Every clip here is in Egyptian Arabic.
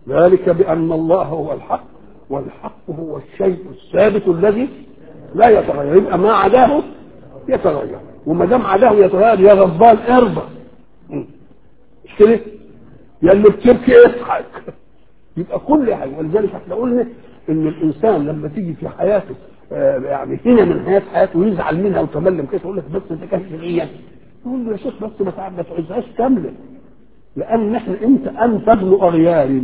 ذلك بأن الله هو الحق والحق هو الشيء الثابت الذي لا يتغير يبقى ما عداه يتغير وما دام عداه يتغير يا غضبان ارضى مش كده؟ يا اللي بتبكي اضحك يبقى كل حاجه ولذلك احنا قلنا ان الانسان لما تيجي في حياته آه، يعني هنا من حياه حياته ويزعل منها وتملم كده يقول لك بس انت كان شرعيا يقول له يا شيخ بس ما تعب- ما تعيزهاش كامله لان احنا انت انت ابن اغيار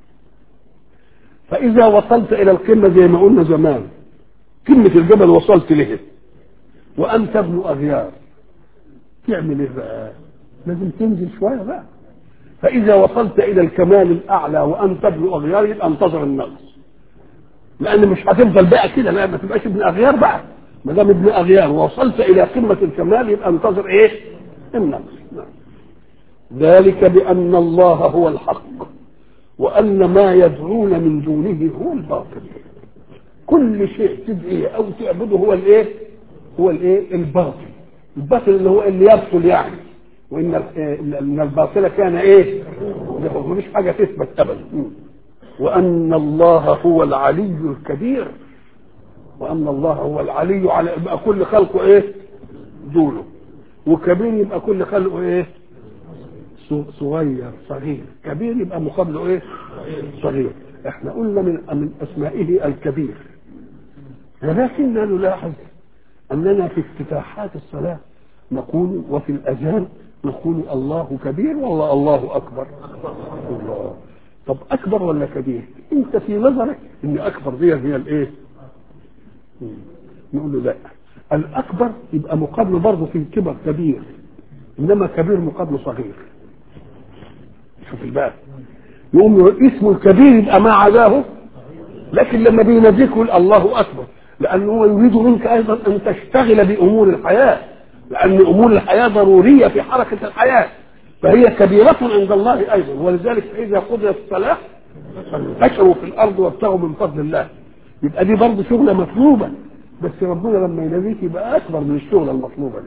فاذا وصلت الى القمه زي ما قلنا زمان قمه الجبل وصلت له وانت ابن اغيار تعمل ايه بقى؟ لازم تنزل شويه بقى فاذا وصلت الى الكمال الاعلى وانت ابن اغيار يبقى انتظر النقص لان مش هتفضل بقى كده لا ما تبقاش ابن اغيار بقى ما دام ابن اغيار ووصلت الى قمه الكمال يبقى انتظر ايه؟ النقص نعم. ذلك بان الله هو الحق وان ما يدعون من دونه هو الباطل كل شيء تدعيه او تعبده هو الايه؟ هو الايه؟ الباطل الباطل اللي هو اللي يبطل يعني وان ال- ان الباطل كان ايه؟ مفيش حاجه تثبت ابدا وان الله هو العلي الكبير وان الله هو العلي على يبقى كل خلقه ايه؟ دونه وكبير يبقى كل خلقه ايه؟ ص- صغير صغير كبير يبقى مقابله ايه؟ صغير احنا قلنا من من اسمائه الكبير ولكننا نلاحظ اننا في افتتاحات الصلاه نقول وفي الاذان نقول الله كبير ولا الله اكبر؟ الله طب اكبر ولا كبير؟ انت في نظرك ان اكبر دي هي الايه؟ مم. نقول له لا الاكبر يبقى مقابله برضه في كبر كبير انما كبير مقابله صغير شوف الباب يقوم اسمه الكبير يبقى ما عداه لكن لما بيناديك يقول الله اكبر لانه هو يريد منك ايضا ان تشتغل بامور الحياه لان امور الحياه ضروريه في حركه الحياه فهي كبيره عند الله ايضا ولذلك اذا قضيت الصلاه فانتشروا في الارض وابتغوا من فضل الله يبقى دي برضه شغله مطلوبه بس ربنا لما يناديك يبقى اكبر من الشغله المطلوبه دي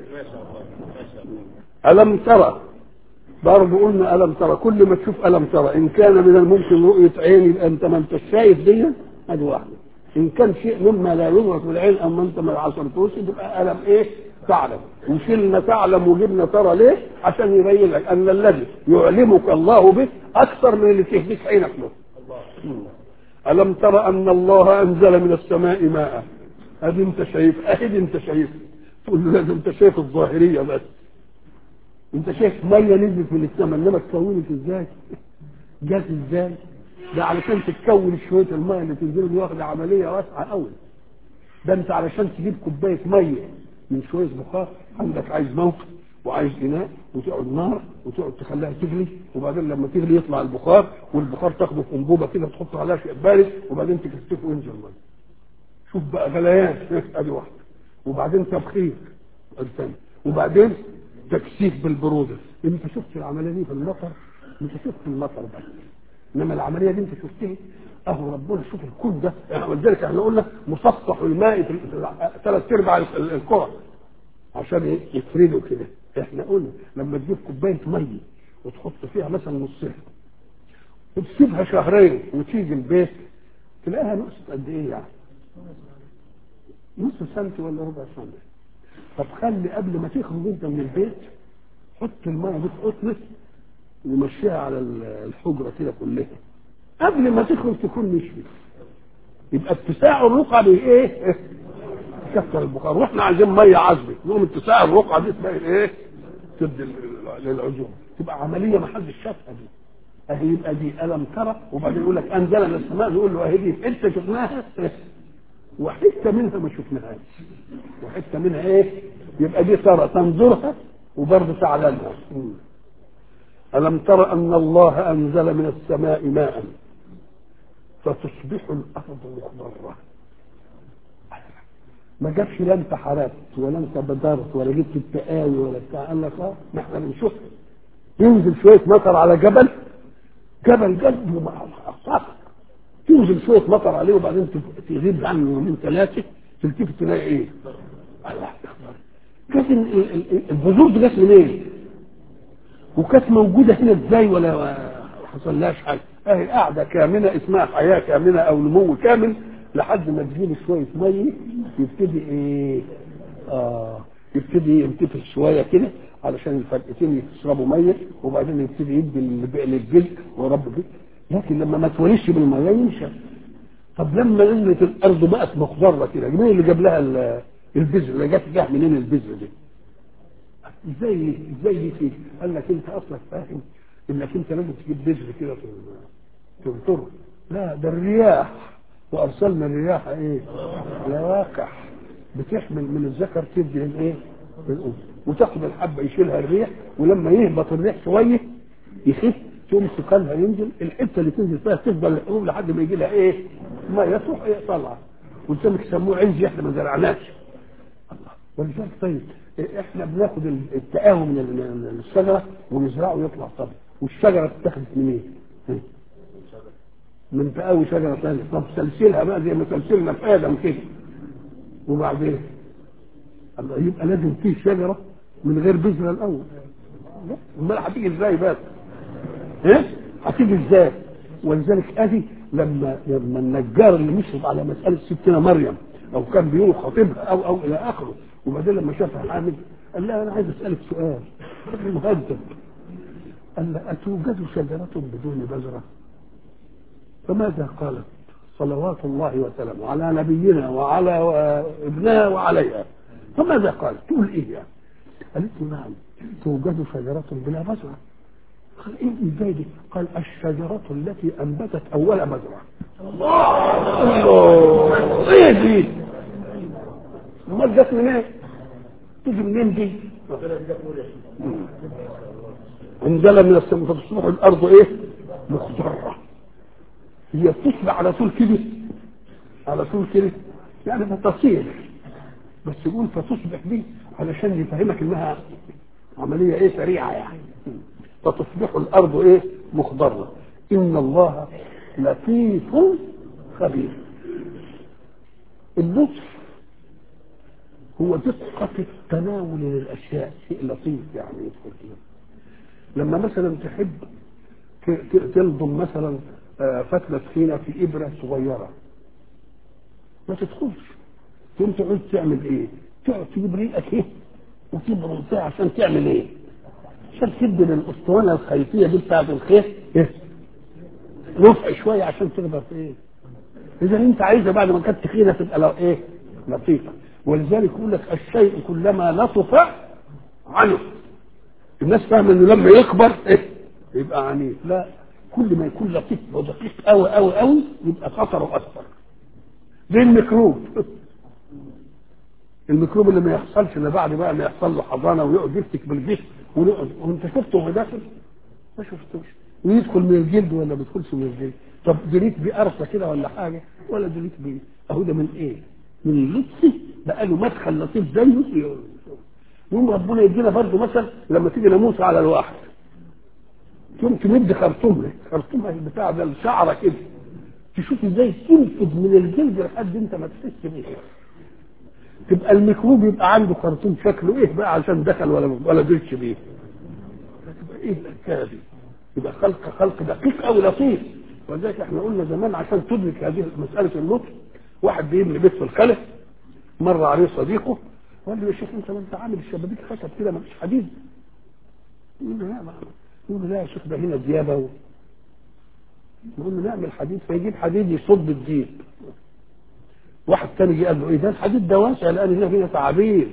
الم ترى برضه قلنا الم ترى كل ما تشوف الم ترى ان كان من الممكن رؤيه عين يبقى انت ما انت شايف دي ادي واحده ان كان شيء مما لا يدرك بالعين اما انت ما عصرتوش تبقى الم ايه تعلم وشلنا تعلم وجبنا ترى ليه عشان يبين لك ان الذي يعلمك الله به اكثر من اللي تهديك عينك له الم ترى ان الله انزل من السماء ماء ادي انت شايف ادي انت شايف تقول له لازم انت شايف الظاهريه بس انت شايف ميه نزلت من السماء انما اتكونت ازاي؟ جت ازاي؟ ده علشان تتكون شويه الميه اللي تنزل دي واخده عمليه واسعه قوي ده انت علشان تجيب كوبايه ميه من شويه بخار عندك عايز موقف وعايز اناء وتقعد نار وتقعد تخليها تغلي وبعدين لما تغلي يطلع البخار والبخار تاخده في انبوبه كده تحط عليها شيء بارد وبعدين تكثفه وينزل الميه شوف بقى غليان ادي واحده وبعدين تبخير الثاني وبعدين تكثيف بالبروده انت شفت العمليه دي في المطر انت شفت المطر بس انما العمليه دي انت شفتها اهو ربنا شوف الكون ده يعني ولذلك احنا قلنا مسطح الماء في ثلاث ارباع ال- الكره عشان يفردوا كده احنا قلنا لما تجيب كوبايه ميه وتحط فيها مثلا نصها وتسيبها شهرين وتيجي البيت تلاقيها نقصت قد ايه يعني؟ نص سنتي ولا ربع سنتي طب خلي قبل ما تخرج انت من البيت حط الميه دي في قطنه ومشيها على الحجره كده كلها قبل ما تخرج تكون مشيت يبقى اتساع الرقعه بايه؟ كسر البخار واحنا عايزين ميه عذبه نقوم اتساع الرقعه دي اسمها ايه؟ تدي للعزوم تبقى عمليه ما حدش شافها دي اهي يبقى دي الم ترى وبعدين يقول لك انزل من السماء نقول له اهي دي حته شفناها وحته منها ما شفناهاش وحته منها ايه؟ يبقى دي ترى تنظرها وبرضه تعلمها ألم تر أن الله أنزل من السماء ماء فتصبح الأرض مخضرة ما جابش لا انت حرقت ولا انت بدرت ولا جبت التقاوي ولا بتاع قال لك اه ما احنا بنشوف ينزل شويه مطر على جبل جبل جد ومعصفر تنزل شويه مطر عليه وبعدين تغيب عنه يومين ثلاثه تلتفت تلاقي ايه؟ الله اكبر كانت البذور دي جت منين؟ وكانت موجوده هنا ازاي ولا حصل لهاش حاجه اهي قاعده كامله اسمها حياه كامله او نمو كامل لحد ما تجيب شويه ميه يبتدي ايه اه يبتدي ينتفخ شويه كده علشان الفرقتين يشربوا ميه وبعدين يبتدي يدي للجلد ورب بيه لكن لما ما توليش بالميه ينشف طب لما نزلت الارض بقت مخضره كده مين اللي جاب لها البذر اللي جت جه منين البذر دي ازاي ازاي دي فيه قال لك انت اصلك فاهم انك انت لازم تجيب بذر كده تنطره لا ده الرياح وارسلنا الرياح ايه لواقح بتحمل من الذكر تدي الايه الانثى وتاخد الحبه يشيلها الريح ولما يهبط الريح شويه يخف تقوم سكانها ينزل الحته اللي تنزل فيها تفضل الحبوب لحد ما يجي لها ايه؟ ما يصح ايه طالعه ولذلك يسموه عز احنا ما زرعناش الله ولذلك طيب احنا بناخد التقاوي من الشجره ونزرعه يطلع طبعا والشجره اتخذت منين؟ إيه؟ من تقاوي شجره ثانيه طب سلسلها بقى زي ما سلسلنا في ادم كده وبعدين الله يبقى لازم فيه شجره من غير بذره الاول لا امال هتيجي ازاي بس ايه هتيجي ازاي ولذلك ادي لما لما النجار اللي مشرف على مساله ستنا مريم او كان بيقول خطيبها او او الى اخره وبعدين لما شافها حامل قال لها انا عايز اسالك سؤال مهذب قال لها اتوجد شجره بدون بذره فماذا قالت صلوات الله وسلامه على نبينا وعلى ابنها وعليها فماذا قالت تقول ايه يعني قالت له نعم توجد شجره بلا بذره قال ايه ازاي دي؟ قال الشجرة التي انبتت اول بذرة. الله الله ايه دي؟ امال جت منين؟ إيه؟ تيجي منين دي؟ انزل من السماء فتصبح الارض ايه؟ مخضرة. هي بتصبح على طول كده على طول كده يعني بتصير بس يقول فتصبح دي علشان يفهمك انها عملية ايه سريعة يعني فتصبح الارض ايه مخضره ان الله لطيف خبير اللطف هو دقة التناول للأشياء شيء لطيف يعني يدخل فيه لما مثلا تحب تلضم مثلا فتلة طحينة في إبرة صغيرة ما تدخلش تقوم تقعد تعمل إيه؟ تقعد تجيب ريقك إيه؟ وتبرم فيها عشان تعمل إيه؟ عشان تدي للاسطوانه الخيطيه دي بتاعت الخيط ايه؟ رفع شويه عشان تقدر في ايه؟ اذا انت عايزها بعد ما كانت تخينه تبقى لو ايه؟ لطيفه ولذلك يقول لك الشيء كلما لطف عنه الناس فاهمه انه لما يكبر ايه؟ يبقى عنيف لا كل ما يكون لطيف ودقيق قوي قوي قوي يبقى خطره اكبر زي الميكروب الميكروب اللي ما يحصلش الا بعد بقى ما يحصل له حضانه ويقعد يفتك بالجسم وانت شفته وهو داخل ما شفتوش ويدخل من الجلد ولا ما بيدخلش من الجلد طب دريت بيه قرصه كده ولا حاجه ولا دريت بيه اهو ده من ايه؟ من اللطف بقى له مدخل لطيف زيه يوم ربنا يدينا برضه مثلا لما تيجي ناموس على الواحد تقوم تمد خرطوم خرطوم البتاع ده الشعره كده تشوف ازاي تنفذ من الجلد لحد انت ما تحس بيه تبقى الميكروب يبقى عنده خرطوم شكله ايه بقى عشان دخل ولا ولا درتش بيه تبقى ايه الحكايه دي يبقى خلق خلق دقيق قوي لطيف ولذلك احنا قلنا زمان عشان تدرك هذه مساله اللطف واحد بيبني بيت في الخلف مر عليه صديقه وقال له يا شيخ انت ما انت عامل الشبابيك خشب كده ما فيش حديد يقول له لا يقول له لا يا شيخ ده هنا ديابه و... يقول له نعمل حديد فيجيب حديد يصد الديب واحد تاني جه قال له ايه ده الحديد ده واسع لان هنا فيها تعابير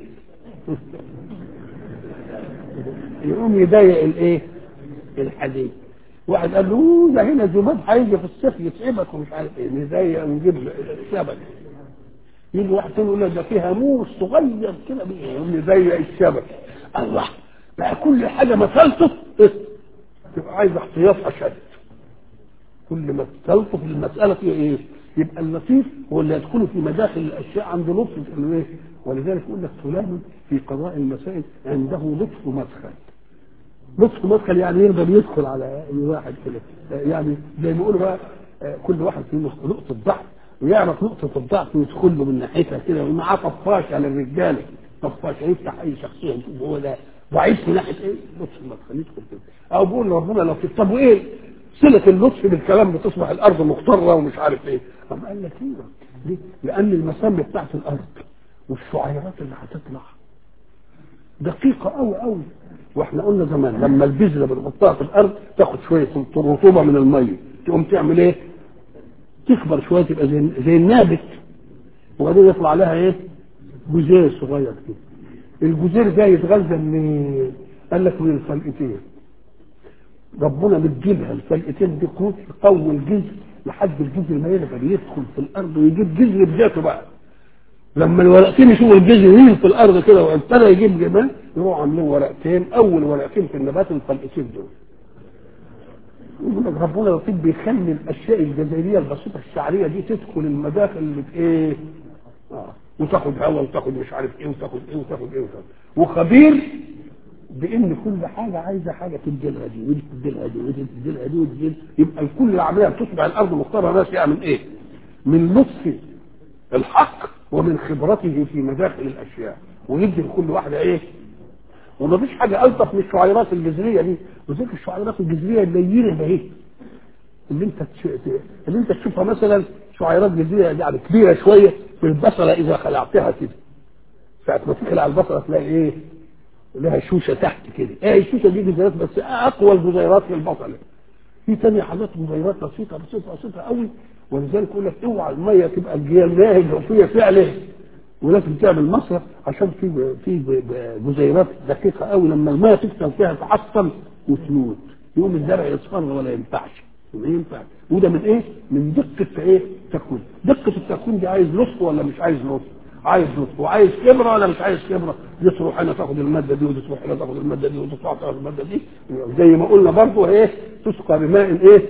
يقوم يضايق الايه الحديد واحد قال له ده هنا ذباب هيجي في الصيف يتعبك ومش عارف ايه نضايق ونجيب شبك يجي واحد تاني يقول لك ده فيها موس صغير كده يقوم يضيق الشبك الله بقى كل حاجه مسالته تبقى عايز احتياط اشد كل ما تلطف المساله فيها ايه يبقى اللطيف هو اللي يدخل في مداخل الاشياء عنده لطف في ايه ولذلك يقول لك فلان في قضاء المسائل عنده لطف مدخل لطف مدخل يعني يقدر يدخل على الواحد كده يعني زي ما يقولوا بقى كل واحد فيه نقطه ضعف ويعرف نقطه الضعف ويدخل له من ناحيتها كده ومعاه طفاش على الرجاله طفاش يفتح اي شخصيه يشوف هو ده ضعيف في ناحيه ايه؟ لطف المدخل يدخل كده او بقول ربنا لطيف طب وايه؟ صلة اللطف بالكلام بتصبح الأرض مخترة ومش عارف إيه طب قال لك إيه ليه؟ لأن المسام بتاعت الأرض والشعيرات اللي هتطلع دقيقة أوي أوي واحنا قلنا زمان لما البذرة بنحطها في الأرض تاخد شوية رطوبة من المية تقوم تعمل إيه؟ تكبر شوية تبقى زي زي النابت وبعدين يطلع لها إيه؟ جزير صغير كده الجزير ده يتغذى من قال لك من الفلقتين ربنا مديلها الفلقتين دي قوت يقوي الجذر لحد الجذر ما يقدر يدخل في الارض ويجيب جذر بذاته بقى لما الورقتين يشوفوا الجذر ينزل في الارض كده وابتدى يجيب جبال يروحوا عاملين ورقتين اول ورقتين في النبات الفلقتين دول يقول لك ربنا لطيف بيخلي الاشياء الجزيريه البسيطه الشعريه دي تدخل المداخل اللي في ايه؟ اه وتاخد هواء وتاخد مش عارف ايه وتاخد ايه وتاخد ايه وتاخد وخبير بان كل حاجه عايزه حاجه تديلها دي ودي تديلها دي ودي تديلها دي ودي تديلها يبقى كل العمليه بتصبح الارض مختاره ناشئه من ايه؟ من لطف الحق ومن خبرته في مداخل الاشياء ويدي لكل واحده ايه؟ وما فيش حاجه الطف من الشعيرات الجذريه دي وذلك الشعيرات الجذريه اللينه ده ايه؟ اللي انت تش... اللي انت تشوفها مثلا شعيرات جذريه يعني كبيره شويه في البصله اذا خلعتها كده ساعه ما تخلع البصله تلاقي ايه؟ لها شوشه تحت كده ايه الشوشه دي جزيرات بس اقوى الجزيرات في البصله في تاني حاجات جزيرات بسيطه بسيطه بسيطه قوي ولذلك يقول لك اوعى الميه تبقى الجيال الجوفيه فعلا ولازم تعمل مصرف عشان في في جزيرات دقيقه قوي لما الميه تكتر فيها تعطل وتموت يقوم الزرع يصفر ولا ينفعش ما ينفع وده من ايه؟ من دقه ايه؟ التكوين دقه التكوين دي عايز لطف ولا مش عايز لطف؟ عايز لطف وعايز خبره ولا مش عايز خبره؟ دي تروح هنا تاخد الماده دي ودي تروح هنا تاخد الماده دي ودي تروح تاخد الماده دي زي ما قلنا برضه ايه؟ تسقى بماء ايه؟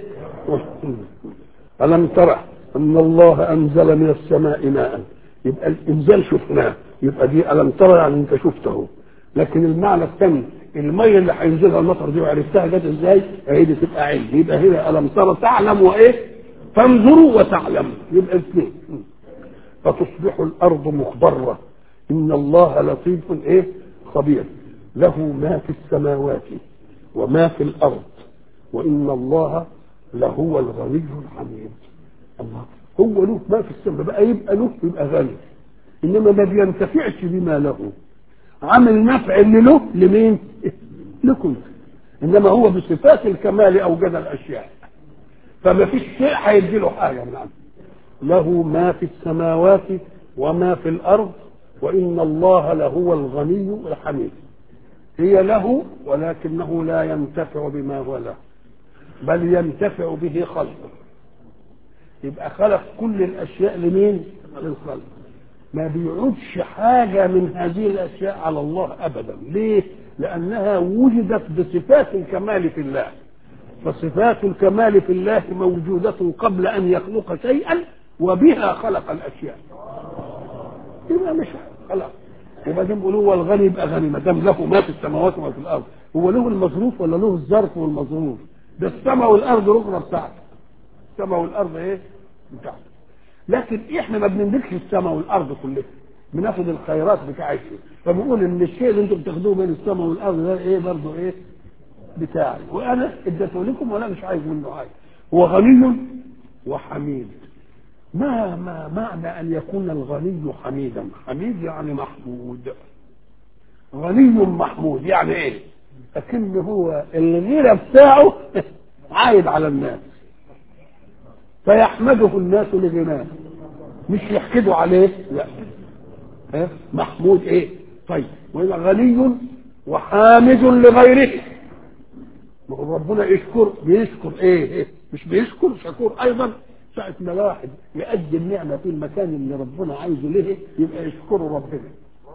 الم ترى ان الله انزل من السماء ماء يبقى الانزال شفناه يبقى دي الم ترى يعني انت شفته لكن المعنى الثاني الميه اللي هينزلها المطر دي وعرفتها جت ازاي؟ هي دي تبقى علم يبقى هنا الم ترى تعلم وايه؟ تنظر وتعلم يبقى اثنين فتصبح الارض مخضره ان الله لطيف ايه؟ خبير له ما في السماوات وما في الارض وان الله لهو الغني الحميد الله هو له ما في السماء بقى يبقى له يبقى غني انما ما بينتفعش بما له عامل نفع اللي له لمين؟ لكم انما هو بصفات الكمال اوجد الاشياء فما فيش شيء هيدي له حاجه من عنده له ما في السماوات وما في الارض وان الله لهو الغني الحميد هي له ولكنه لا ينتفع بما هو له بل ينتفع به خلقه يبقى خلق كل الاشياء لمين؟ للخلق ما بيعودش حاجة من هذه الأشياء على الله أبدا ليه؟ لأنها وجدت بصفات الكمال في الله فصفات الكمال في الله موجودة قبل أن يخلق شيئا وبها خلق الأشياء يبقى مش خلق وبعدين بيقولوا هو الغني يبقى غني ما دام له ما في السماوات وما في الأرض هو له المظروف ولا له الظرف والمظروف ده السماء والأرض ركنة بتاعته السماء والأرض إيه؟ بتاعته لكن احنا ما بنملكش السماء والارض كلها بناخد الخيرات بتاعتها فبنقول ان الشيء اللي انتم بتاخدوه بين السماء والارض ده ايه برضه ايه بتاعي وانا اديته لكم وانا مش عايز منه حاجه هو غني وحميد ما ما معنى ان يكون الغني حميدا حميد يعني محمود غني محمود يعني ايه لكن هو الغيرة بتاعه عايد على الناس فيحمده الناس لغناه مش يحقدوا عليه لا ها محمود ايه طيب ويبقى غني وحامد لغيره ما هو ربنا يشكر بيشكر ايه, إيه؟ مش بيشكر شكور ايضا ساعة ما واحد يأدي النعمة في المكان اللي ربنا عايزه له يبقى يشكره ربنا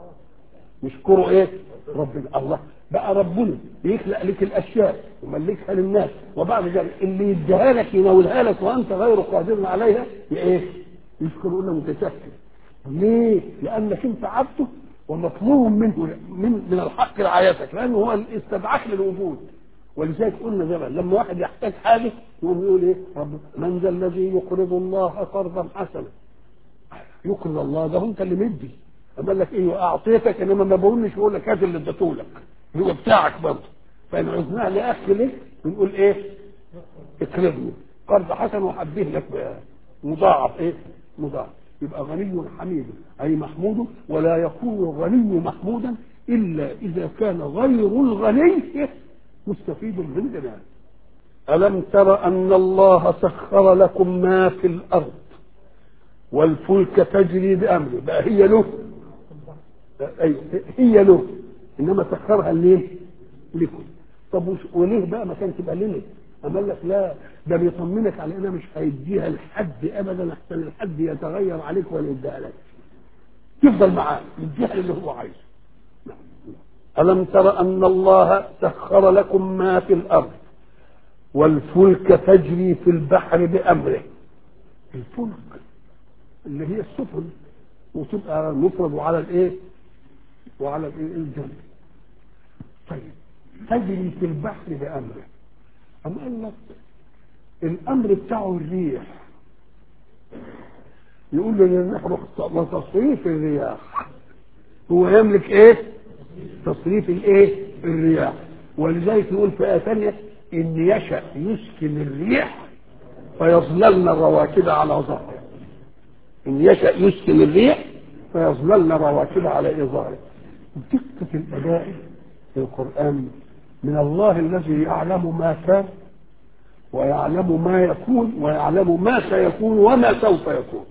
يشكره ايه ربنا الله بقى ربنا يخلق لك الاشياء وملكها للناس وبعد ذلك اللي يديها لك يناولها لك وانت غير قادر عليها ايه؟ يشكر يقول له متشكر ليه؟ لانك انت عبده ومطلوب منه من من الحق رعايتك لانه هو اللي استدعاك للوجود ولذلك قلنا زمان لما واحد يحتاج حاجه يقوم يقول ايه؟ رب من ذا الذي يقرض الله قرضا حسنا يقرض الله ده انت اللي مدي قال لك ايه اعطيتك انما ما بقولش يقول لك هات اللي اديته لك هو بتاعك برضه فان عزناه لاخ لك بنقول ايه اقرضني قرض حسن وحبيه لك بقى. مضاعف ايه مضاعف يبقى غني حميد اي محمود ولا يكون الغني محمودا الا اذا كان غير الغني مستفيد من جنانه الم تر ان الله سخر لكم ما في الارض والفلك تجري بامره بقى هي له ايوه هي له انما سخرها ليه؟ لكم طب وش- وليه بقى ما كانت تبقى لنا؟ أما قال لك لا ده بيطمنك على انها مش هيديها لحد ابدا احسن الحد يتغير عليك ولا يديها لك تفضل معاه يديها اللي هو عايزه ألم تر أن الله سخر لكم ما في الأرض والفلك تجري في البحر بأمره الفلك اللي هي السفن وتبقى مفرد على الايه وعلى الإيه؟ الجنة طيب تجري في البحر بأمره أم قال لك الأمر بتاعه الريح يقول له للريح روح تصريف الرياح هو يملك ايه تصريف الايه الرياح ولذلك يقول في آية ثانية إن يشأ يسكن الريح فيظللن رواكد على ظهره إن يشأ يسكن الريح فيظللن رواكد على إيه ظهره دقة الأداء في القرآن من الله الذي يعلم ما كان ويعلم ما يكون ويعلم ما سيكون وما سوف يكون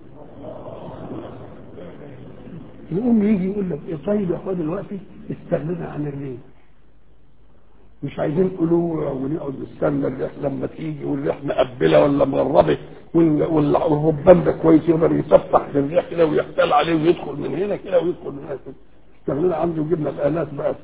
يقوم يجي يقول لك ايه طيب يا اخوان دلوقتي استغنينا عن الريح مش عايزين قلوع ونقعد نستنى الريح لما تيجي والريح مقبله ولا مغربه وال- وال- والربان ده كويس يقدر يسفح في الريح كده ويحتال عليه ويدخل من هنا كده ويدخل من هنا كده استغنينا عنه وجبنا الالات بقت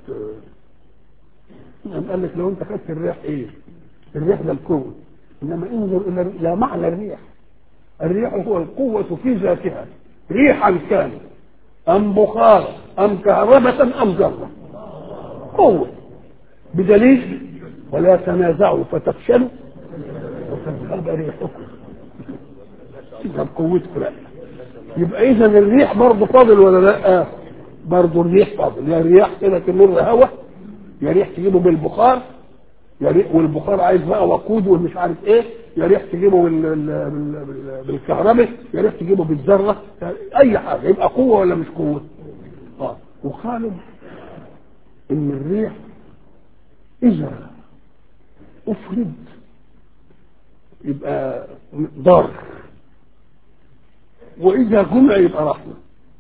يعني قال لك لو انت خدت الريح ايه؟ الريح ده الكون انما انظر الى الى معنى الريح الريح هو القوة في ذاتها ريحا كان أم بخار أم كهربة أم ذرة قوة بدليل ولا تنازعوا فتفشلوا وتذهب ريحكم تذهب قوتكم لا يبقى إذا الريح برضه فاضل ولا لا؟ برضه الريح فاضل يا رياح كده تمر هوا يا ريح تجيبه بالبخار يا ريح والبخار عايز بقى وقود ومش عارف ايه يا ريح تجيبه بال... بال... بال... بالكهرباء يا ريح تجيبه بالذره اي حاجه يبقى قوه ولا مش قوه اه وقالوا ان الريح اذا افرد يبقى ضار واذا جمع يبقى رحمه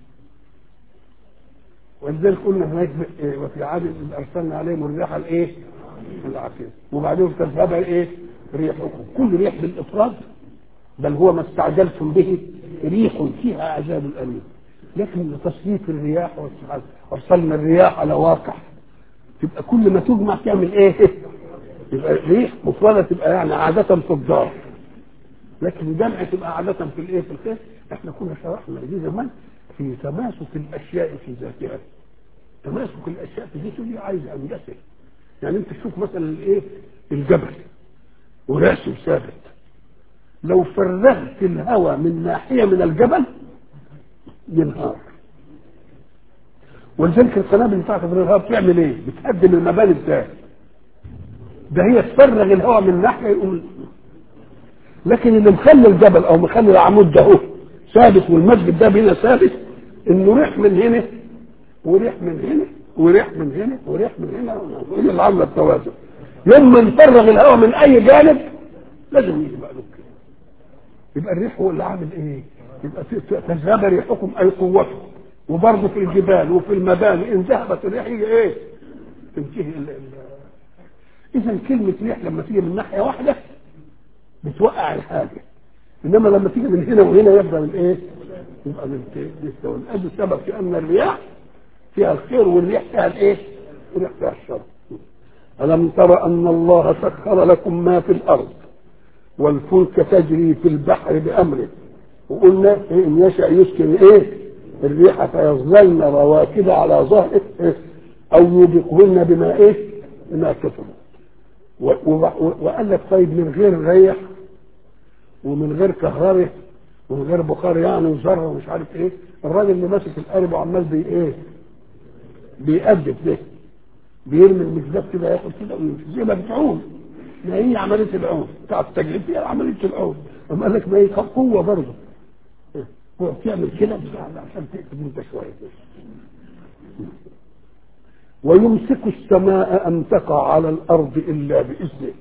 ولذلك قلنا هناك إيه، وفي عاد إذ ارسلنا عليهم الريح الايه؟ العقيم وبعدين تذهب ايه؟ ريحكم كل ريح بالافراد بل هو ما استعجلتم به ريح فيها عذاب اليم لكن تصريف الرياح والسحاب ارسلنا الرياح على واقع تبقى كل ما تجمع تعمل ايه؟ يبقى ريح مفردة تبقى يعني عادة في الدار لكن الجمع تبقى عادة في الايه؟ في الخير احنا كنا شرحنا دي زمان في تماسك الاشياء في ذاتها تماسك الاشياء في ذاتها دي عايز انجسه يعني انت تشوف مثلا الايه الجبل وراسه ثابت لو فرغت الهواء من ناحيه من الجبل ينهار ولذلك القنابل بتاعت الهواء بتعمل ايه؟ بتقدم المباني ازاي؟ ده هي تفرغ الهواء من ناحيه يقوم لكن اللي مخلي الجبل او مخلي العمود ده هو ثابت والمسجد ده هنا ثابت انه ريح من هنا وريح من هنا وريح من هنا وريح من هنا هي اللي عامله التوازن يوم ما نفرغ الهواء من اي جانب لازم يجي بقى له كده يبقى الريح هو اللي عامل ايه؟ يبقى تذهب ريحكم اي قوته وبرضه في الجبال وفي المباني ان ذهبت الريح هي ايه؟ تنتهي ال- ال- اذا كلمه ريح لما تيجي من ناحيه واحده بتوقع الحاجه انما لما تيجي من هنا وهنا يفضل الايه؟ يبقى مستوى ادي السبب في ان الرياح فيها الخير والريح فيها الايه؟ والريح فيها الشر. ألم تر أن الله سخر لكم ما في الأرض والفلك تجري في البحر بأمره وقلنا إيه إن يشأ يسكن إيه؟ الريح فيظللن رواكد على ظهره إيه؟ أو يوبقهن بما إيه؟ بما كسبوا و- و- وقال لك طيب من غير ريح ومن غير كهرباء ومن غير بخار يعني وذره ومش عارف ايه الراجل اللي ماسك القارب وعمال بي ايه بيأدب ده بيرمي المكذاب كده ياخد كده ويمشي زي ما بتعوم ما هي عمليه العون بتاع التجريب هي عمليه العون اما قال لك ما هي قوه برضه هو بتعمل كده عشان تكتب انت شويه ويمسك السماء ان تقع على الارض الا باذنه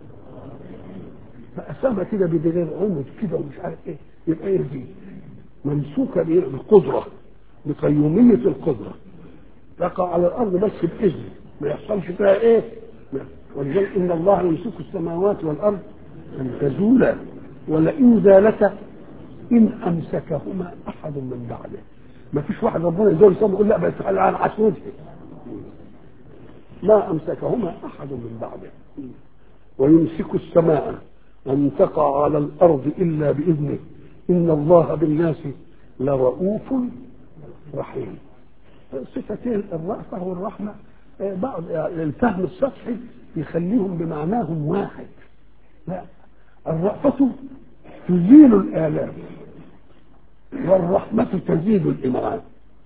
فقسمها كده بدليل عمد كده ومش عارف ايه يبقى ايه دي ممسوكه بالقدره بقيوميه القدره تقع على الارض بس باذن ما يحصلش فيها ايه ولذلك ان الله يمسك السماوات والارض ان تزولا ولئن زالتا ان امسكهما احد من بعده ما فيش واحد ربنا يزول السماء يقول لا بس على عشوته ما امسكهما احد من بعده ويمسك السماء ان تقع على الارض الا باذنه ان الله بالناس لرؤوف رحيم صفتين الرأفة والرحمة بعض الفهم السطحي يخليهم بمعناهم واحد لا الرأفة تزيل الآلام والرحمة تزيد الإمعان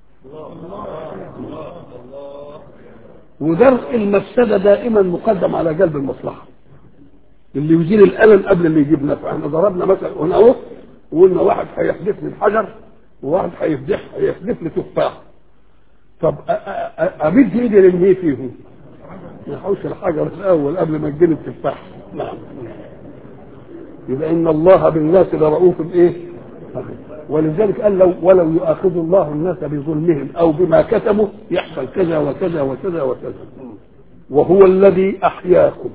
ودرء المفسدة دائما مقدم على جلب المصلحة اللي يزيل الألم قبل اللي يجيب نفع احنا ضربنا مثلا هنا اهو وقلنا واحد هيحدف لي الحجر وواحد هيفدح هيحدف لي تفاح طب امد ايدي للمي فيهم ما يحوش الحجر الاول قبل ما تجيب التفاح نعم يبقى ان الله بالناس لرؤوف ايه ولذلك قال لو ولو يؤاخذ الله الناس بظلمهم او بما كتبوا يحصل كذا وكذا وكذا وكذا وهو الذي احياكم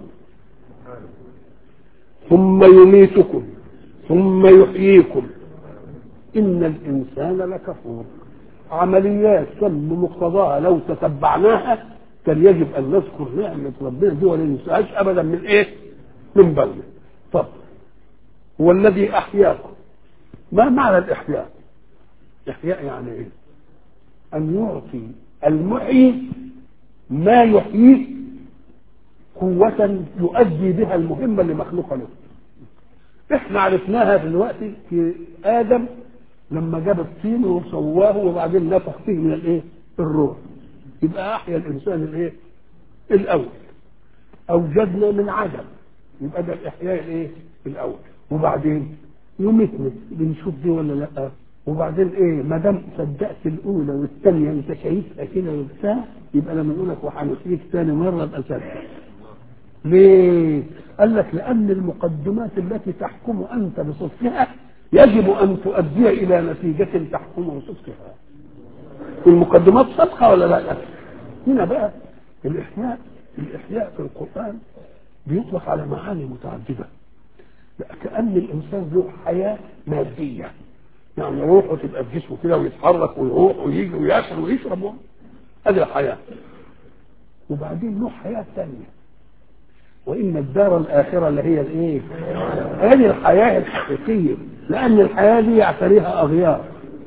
ثم يميتكم ثم يحييكم ان الانسان لكفور عمليات كم مقتضاها لو تتبعناها كان يجب ان نذكر نعمه ربنا دي ولا ننساهاش ابدا من ايه؟ من بالنا. طب هو الذي احياكم ما معنى الاحياء؟ احياء يعني ايه؟ ان يعطي المحيي ما يحييه قوة يؤدي بها المهمة اللي مخلوقة له. احنا عرفناها دلوقتي في ادم لما جاب الطين وسواه وبعدين نفخ فيه من الايه؟ الروح. يبقى احيا الانسان الايه؟ الاول. اوجدنا من عدم. يبقى ده الاحياء الايه؟ الاول. وبعدين يميتنا بنشوف دي ولا لا؟ وبعدين ايه؟ ما دام صدقت الاولى والثانيه انت شايفها كده وبتاع يبقى لما نقول لك وهنحييك ثاني مره ابقى صدق. ليه؟ قال لك لأن المقدمات التي تحكم أنت بصدقها يجب أن تؤدي إلى نتيجة تحكم بصدقها. المقدمات صدقة ولا لا؟ هنا بقى الإحياء الإحياء في القرآن بيطلق على معاني متعددة. كأن الإنسان له حياة مادية. يعني روحه تبقى في جسمه كده ويتحرك ويروح ويجي وياكل ويشرب هذه الحياة. وبعدين له حياة ثانية. وإن الدار الآخرة اللي هي الإيه؟ هذه الحياة الحقيقية لأن الحياة دي يعتريها أغيار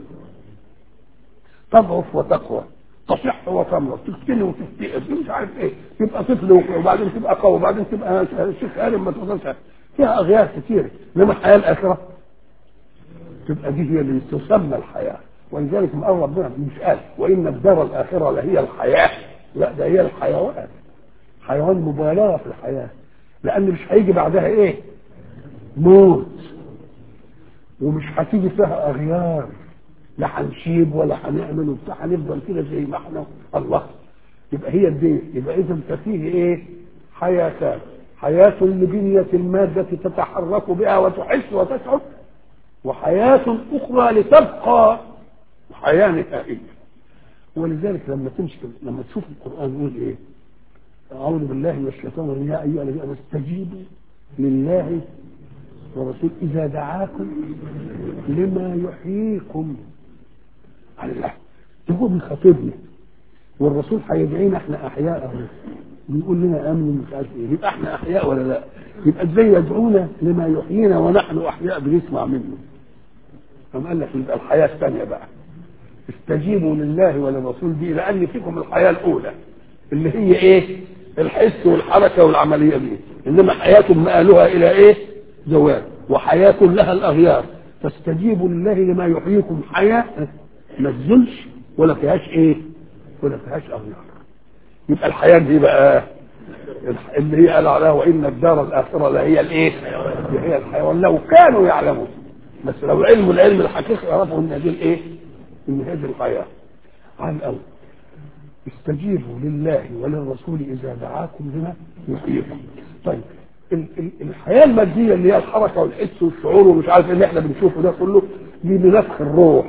تضعف وتقوى تصح وتمرض تفتني وتفتئر مش عارف ايه تبقى طفل وبعدين تبقى قوي وبعدين تبقى شيخ هارم ما تقدرش فيها اغيار كتير انما الحياه الاخره تبقى دي هي اللي تسمى الحياه ولذلك ما قال ربنا مش قال وان الدار الاخره لهي الحياه لا ده هي الحيوان حيوان مبالغه في الحياه لان مش هيجي بعدها ايه موت ومش هتيجي فيها اغيار لا هنشيب ولا هنعمل وبتاع هنفضل كده زي ما احنا الله يبقى هي دي يبقى اذا ففيه ايه حياتان حياة لبنية المادة تتحرك بها وتحس وتشعر وحياة أخرى لتبقى حياة نهائية ولذلك لما تمشي لما تشوف القرآن يقول إيه؟ أعوذ بالله من الشيطان الرجيم يا أيها الذين آمنوا استجيبوا لله ورسول إذا دعاكم لما يحييكم الله ده هو بيخاطبنا والرسول هيدعينا احنا احياء اهو ويقول لنا امنوا مش عارف ايه يبقى احنا احياء ولا لا يبقى ازاي يدعونا لما يحيينا ونحن احياء بنسمع منه قام قال لك يبقى الحياه الثانيه بقى استجيبوا لله وللرسول دي لان فيكم الحياه الاولى اللي هي ايه الحس والحركه والعمليه دي انما حياه مآلها الى ايه زوال وحياه لها الاغيار فاستجيبوا لله لما يحييكم حياه ما تزلش ولا فيهاش ايه ولا فيهاش اغيار يبقى الحياه دي بقى اللي هي قال عليها وان الدار الاخره لهي الايه؟ هي الحيوان لو كانوا يعلمون بس لو علم العلم الحقيقي يعرفوا ان دي الايه؟ ان هذه الحياه على الاول استجيبوا لله وللرسول اذا دعاكم لما يحييكم طيب ال- ال- الحياه الماديه اللي هي الحركه والحس والشعور ومش عارف إيه اللي احنا بنشوفه ده كله دي بنفخ الروح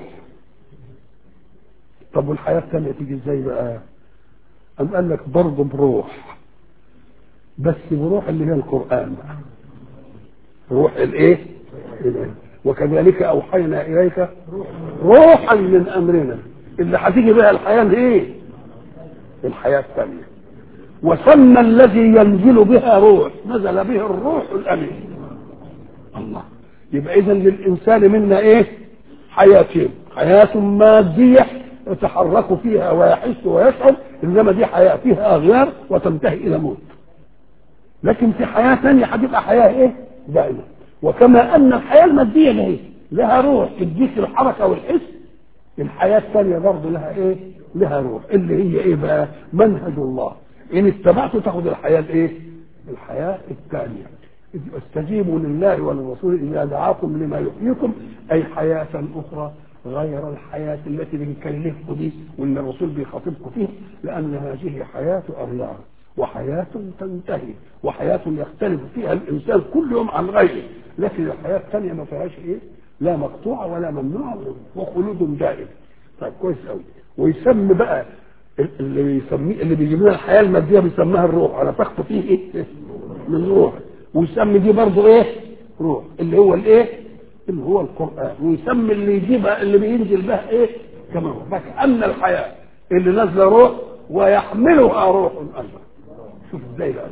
طب والحياه الثانيه تيجي ازاي بقى؟ أم قال لك برضه بروح بس بروح اللي هي القرآن بقى روح الايه؟ العلم. وكذلك أوحينا إليك روحا من أمرنا اللي هتيجي بها الحياة الايه؟ الحياة الثانية وسمى الذي ينزل بها روح نزل به الروح الأمين الله يبقى إذا للإنسان منا إيه؟ حياتين حياة مادية يتحرك فيها ويحس ويشعر إنما دي حياة فيها أغيار وتنتهي إلى موت لكن في حياة ثانية هتبقى حياة إيه؟ دائمة وكما أن الحياة المادية دي لها روح تديك الحركة والحس الحياة الثانية برضه لها إيه؟ لها روح اللي هي إيه بقى؟ منهج الله إن اتبعته تاخد الحياة الإيه؟ الحياة الثانية استجيبوا لله وللرسول إذا دعاكم لما يحييكم أي حياة أخرى غير الحياة التي بنكلفكم دي واللي الرسول بيخاطبكم فيها لأن هذه حياة أغيار وحياة تنتهي وحياة يختلف فيها الإنسان كل يوم عن غيره لكن الحياة الثانية ما فيهاش إيه لا مقطوعة ولا ممنوعة وخلود دائم طيب كويس قوي ويسمي بقى اللي بيسميه اللي بيجيب لنا الحياة المادية بيسميها الروح أنا تاخد فيه إيه من روح ويسمي دي برضه إيه روح اللي هو الإيه اللي هو القرآن ويسمي اللي يجيبها اللي بينزل بها إيه كما هو فكأن الحياة اللي نازلة روح ويحملها روح أيضا شوف ازاي بقى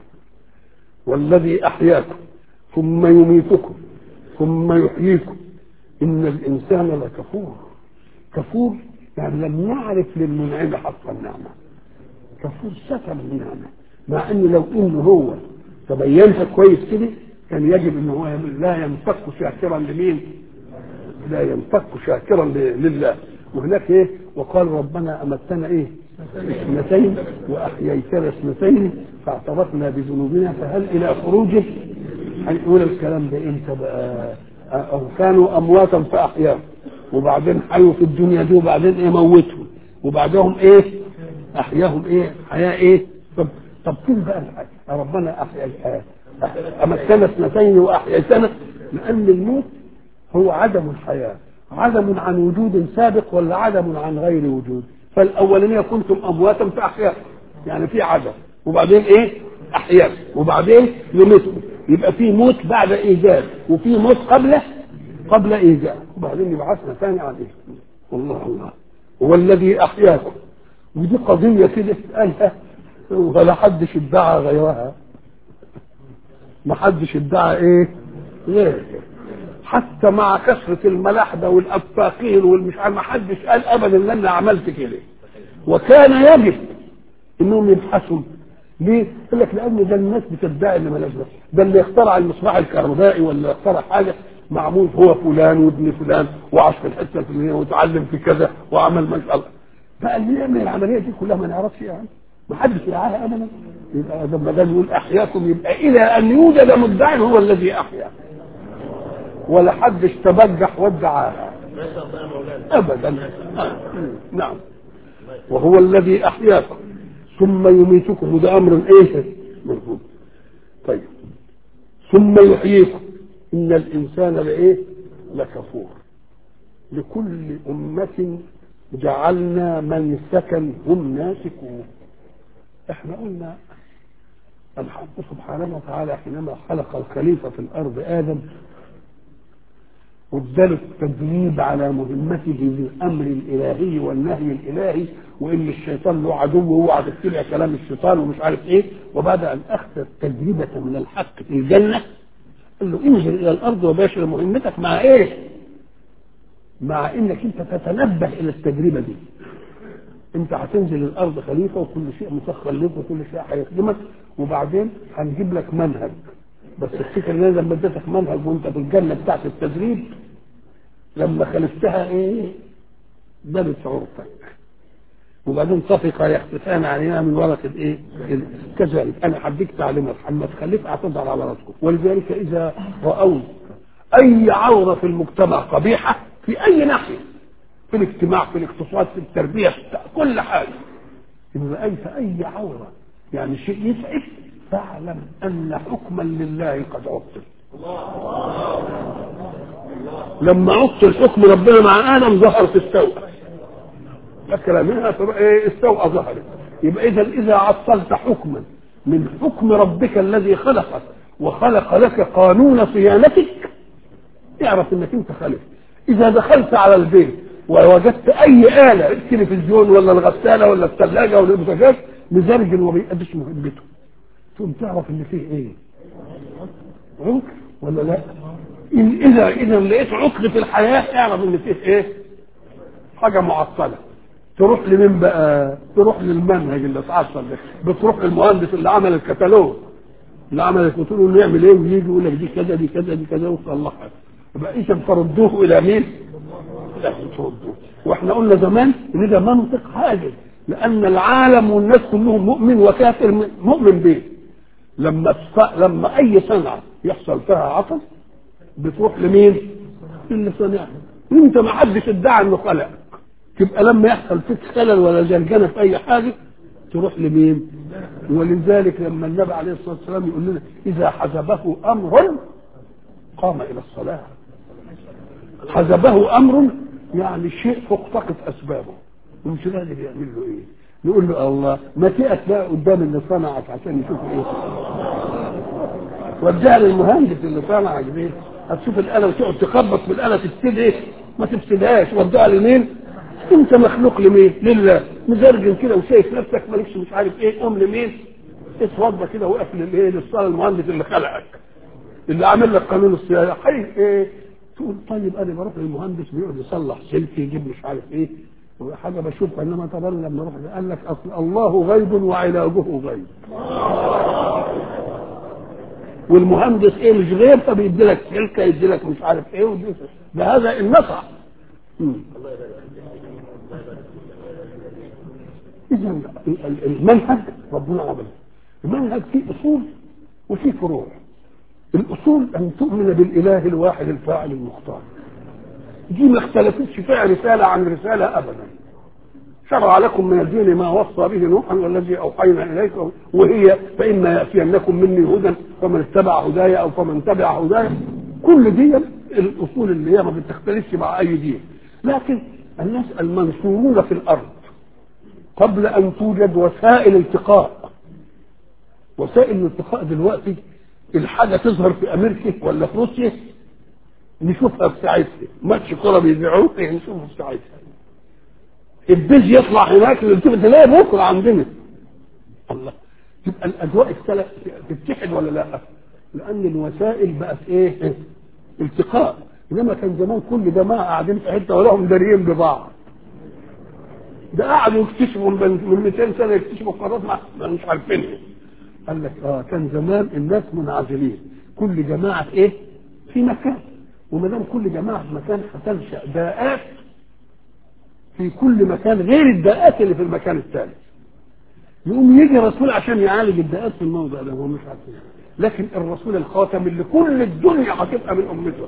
والذي احياكم ثم يميتكم ثم يحييكم ان الانسان لكفور كفور يعني لم يعرف للمنعم حق النعمه كفور ستر النعمه مع ان لو انه هو تبينها كويس كده كان يجب ان هو لا ينفك شاكرا لمين؟ لا ينفك شاكرا لله وهناك ايه؟ وقال ربنا امتنا ايه؟ اثنتين واحييتنا اثنتين فاعترفنا بذنوبنا فهل الى خروج هنقول الكلام ده امتى بقى او كانوا امواتا فاحياهم وبعدين حيوا في الدنيا دي وبعدين ايه موتهم وبعدهم ايه احياهم ايه حياه ايه طب طب فين بقى الحياه ربنا احيا الحياه امتنا اثنتين واحييتنا لان الموت هو عدم الحياه عدم عن وجود سابق ولا عدم عن غير وجود فالاولانيه كنتم امواتا فاحياكم يعني في عدم وبعدين ايه احياء وبعدين يميتكم يبقى في موت بعد ايجاد وفي موت قبل قبل ايجاد وبعدين يبعثنا ثاني عن ايه الله الله هو الذي احياكم ودي قضيه كده قالها ولا حدش ادعى غيرها ما حدش ادعى ايه غير حتى مع كثرة الملاحدة والأفاقين والمش عارف ما حدش قال أبدا إن أنا عملت كده وكان يجب إنهم يبحثوا ليه؟ يقول لك لأن ده الناس بتدعي إن ملاش ده ده اللي اخترع المصباح الكهربائي ولا اخترع حاجة معمول هو فلان وابن فلان وعاش في الحتة الفلانية وتعلم في كذا وعمل ما شاء الله بقى اللي يعمل العملية دي كلها ما نعرفش يعني ما حدش يعاها أبدا يبقى لما ده يقول أحياكم يبقى إلى أن يوجد مدعي هو الذي أحيا ولا حدش تبجح وادعاها ابدا آه. نعم وهو الذي احياكم ثم يميتكم وده امر ايه مرفوض طيب ثم يحييكم ان الانسان لايه لكفور لكل امه جعلنا من سكن هم ناسكوه احنا قلنا الحق سبحانه وتعالى حينما خلق الخليفه في الارض ادم واداله التدريب على مهمته بالامر الالهي والنهي الالهي وان الشيطان له عدو واوعى تتبع كلام الشيطان ومش عارف ايه وبعد ان اخذ تجربه من الحق في الجنه قال له انزل الى الارض وباشر مهمتك مع ايه؟ مع انك انت تتنبه الى التجربه دي انت هتنزل الارض خليفه وكل شيء مسخر لك وكل شيء هيخدمك وبعدين هنجيب لك منهج بس افتكر ان انا لما اديتك منهج وانت في الجنه بتاعت وبعدين طفق يختفان علينا من ورق الايه؟ كذلك انا حديك تعليمات محمد خليك اعتذر على راسكم ولذلك اذا راوا اي عوره في المجتمع قبيحه في اي ناحيه في الاجتماع في الاقتصاد في التربيه في كل حاجه إن رأيت أي عورة يعني شيء يسعف فاعلم أن حكما لله قد عطل لما عطل حكم ربنا مع آدم ظهرت السوء فكر منها السوء ظهرت يبقى إذا إذا عطلت حكما من حكم ربك الذي خلقك وخلق لك قانون صيانتك اعرف انك انت خالف اذا دخلت على البيت ووجدت اي اله التلفزيون ولا الغساله ولا الثلاجه ولا البوتاجاز مزرجن وما بيقدش مهمته تقوم تعرف ان فيه ايه عذر ولا لا إن اذا اذا لقيت عطل في الحياه اعرف ان فيه ايه حاجه معطله تروح لمين بقى تروح للمنهج اللي اتعطل ده بتروح للمهندس اللي عمل الكتالوج اللي عمل قلت له نعمل ايه ويجي يقول لك دي كذا دي كذا دي كذا وتصلحها يبقى اذا فردوه الى مين؟ لا تردوه واحنا قلنا زمان ان ده منطق حاجز لان العالم والناس كلهم مؤمن وكافر مؤمن به لما لما اي صنعه يحصل فيها عطل بتروح لمين؟ اللي صنعها انت ما حدش ادعى انه خلقك تبقى لما يحصل فيك خلل ولا زرجنه في اي حاجه تروح لمين؟ ولذلك لما النبي عليه الصلاه والسلام يقول لنا اذا حزبه امر قام الى الصلاه حزبه امر يعني شيء فوق طاقه اسبابه ومش لازم يعمل له ايه؟ نقول له الله ما تقف بقى قدام اللي صنعك عشان يشوف ايه؟ وديها للمهندس اللي صنعك دي هتشوف الاله وتقعد تخبط في الاله تفسد ايه؟ ما تفسدهاش وديها لمين؟ انت مخلوق لمين؟ لله مزرجن كده وشايف نفسك مالكش مش عارف ايه قوم لمين؟ اتوضى كده وقف للايه؟ للصلاه المهندس اللي خلقك اللي عامل لك قانون الصيانه حي ايه؟ تقول طيب انا بروح للمهندس بيقعد يصلح سلك يجيب مش عارف ايه حاجه بشوفها انما طبعا لما اروح قال لك اصل الله غيب وعلاجه غيب والمهندس ايه مش غيب فبيدي لك سلكه يدي لك مش عارف ايه ده هذا النصح اذا المنهج ربنا عمله المنهج فيه اصول وفيه فروع الاصول ان تؤمن بالاله الواحد الفاعل المختار دي ما اختلفتش فيها رساله عن رساله ابدا شرع لكم من الدين ما وصى به نوحا والذي اوحينا اليك وهي فاما ياتينكم مني هدى فمن اتبع هدايا او فمن تبع هدايا كل دي الاصول اللي هي ما بتختلفش مع اي دين لكن الناس المنصورون في الارض قبل ان توجد وسائل التقاء وسائل الالتقاء دلوقتي الحاجه تظهر في امريكا ولا في روسيا نشوفها في ساعتها ماتش كوره بيذيعوه نشوفه في ساعتها البيز يطلع هناك تلاقي بكره عندنا الله تبقى الاجواء اختلف تتحد ولا لا؟ لان الوسائل بقت ايه؟ التقاء انما كان زمان كل جماعه قاعدين في حته ولهم داريين ببعض ده قعدوا يكتشفوا من 200 سنه يكتشفوا قارات ما مش عارفينها قال لك اه كان زمان الناس منعزلين كل جماعه في ايه؟ في مكان وما دام كل جماعه في مكان هتنشا داءات في كل مكان غير الداءات اللي في المكان الثالث يقوم يجي رسول عشان يعالج الداءات في الموضع ده هو مش عارفين لكن الرسول الخاتم اللي كل الدنيا هتبقى من امته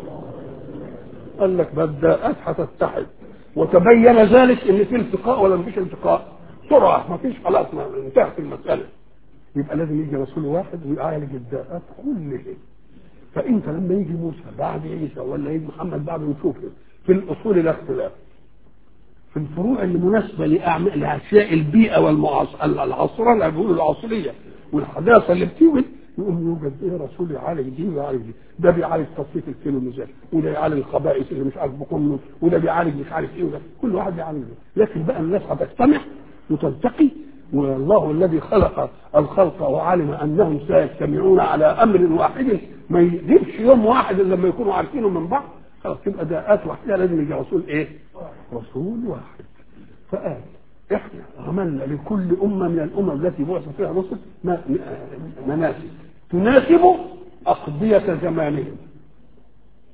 قال لك بقى الداءات هتتحد وتبين ذلك ان في التقاء ولا مفيش التقاء بسرعه مفيش خلاص ما انتهت المساله يبقى لازم يجي رسول واحد ويعالج الداءات كلها فانت لما يجي موسى بعد عيسى ولا يجي محمد بعد نشوفه في الاصول لا اختلاف في الفروع اللي مناسبه لاعمال لاشياء البيئه والعصريه اللي بيقولوا العصريه والحداثه اللي بتيجي يقوم يوجد ايه رسول يعالج دي ويعالج دي ده بيعالج تصفيه الكيلو ميزان وده يعالج الخبائث اللي مش عارف بكم وده بيعالج مش عارف ايه وده كل واحد بيعالج ده لكن بقى الناس هتجتمع وتلتقي والله الذي خلق الخلق وعلم انهم سيجتمعون على امر واحد ما يجيبش يوم واحد الا لما يكونوا عارفينه من بعض خلاص تبقى داءات واحده لازم يجي رسول ايه؟ رسول واحد فقال احنا عملنا لكل امه من الامم التي بعث فيها رسل مناسك تناسب اقضيه زمانهم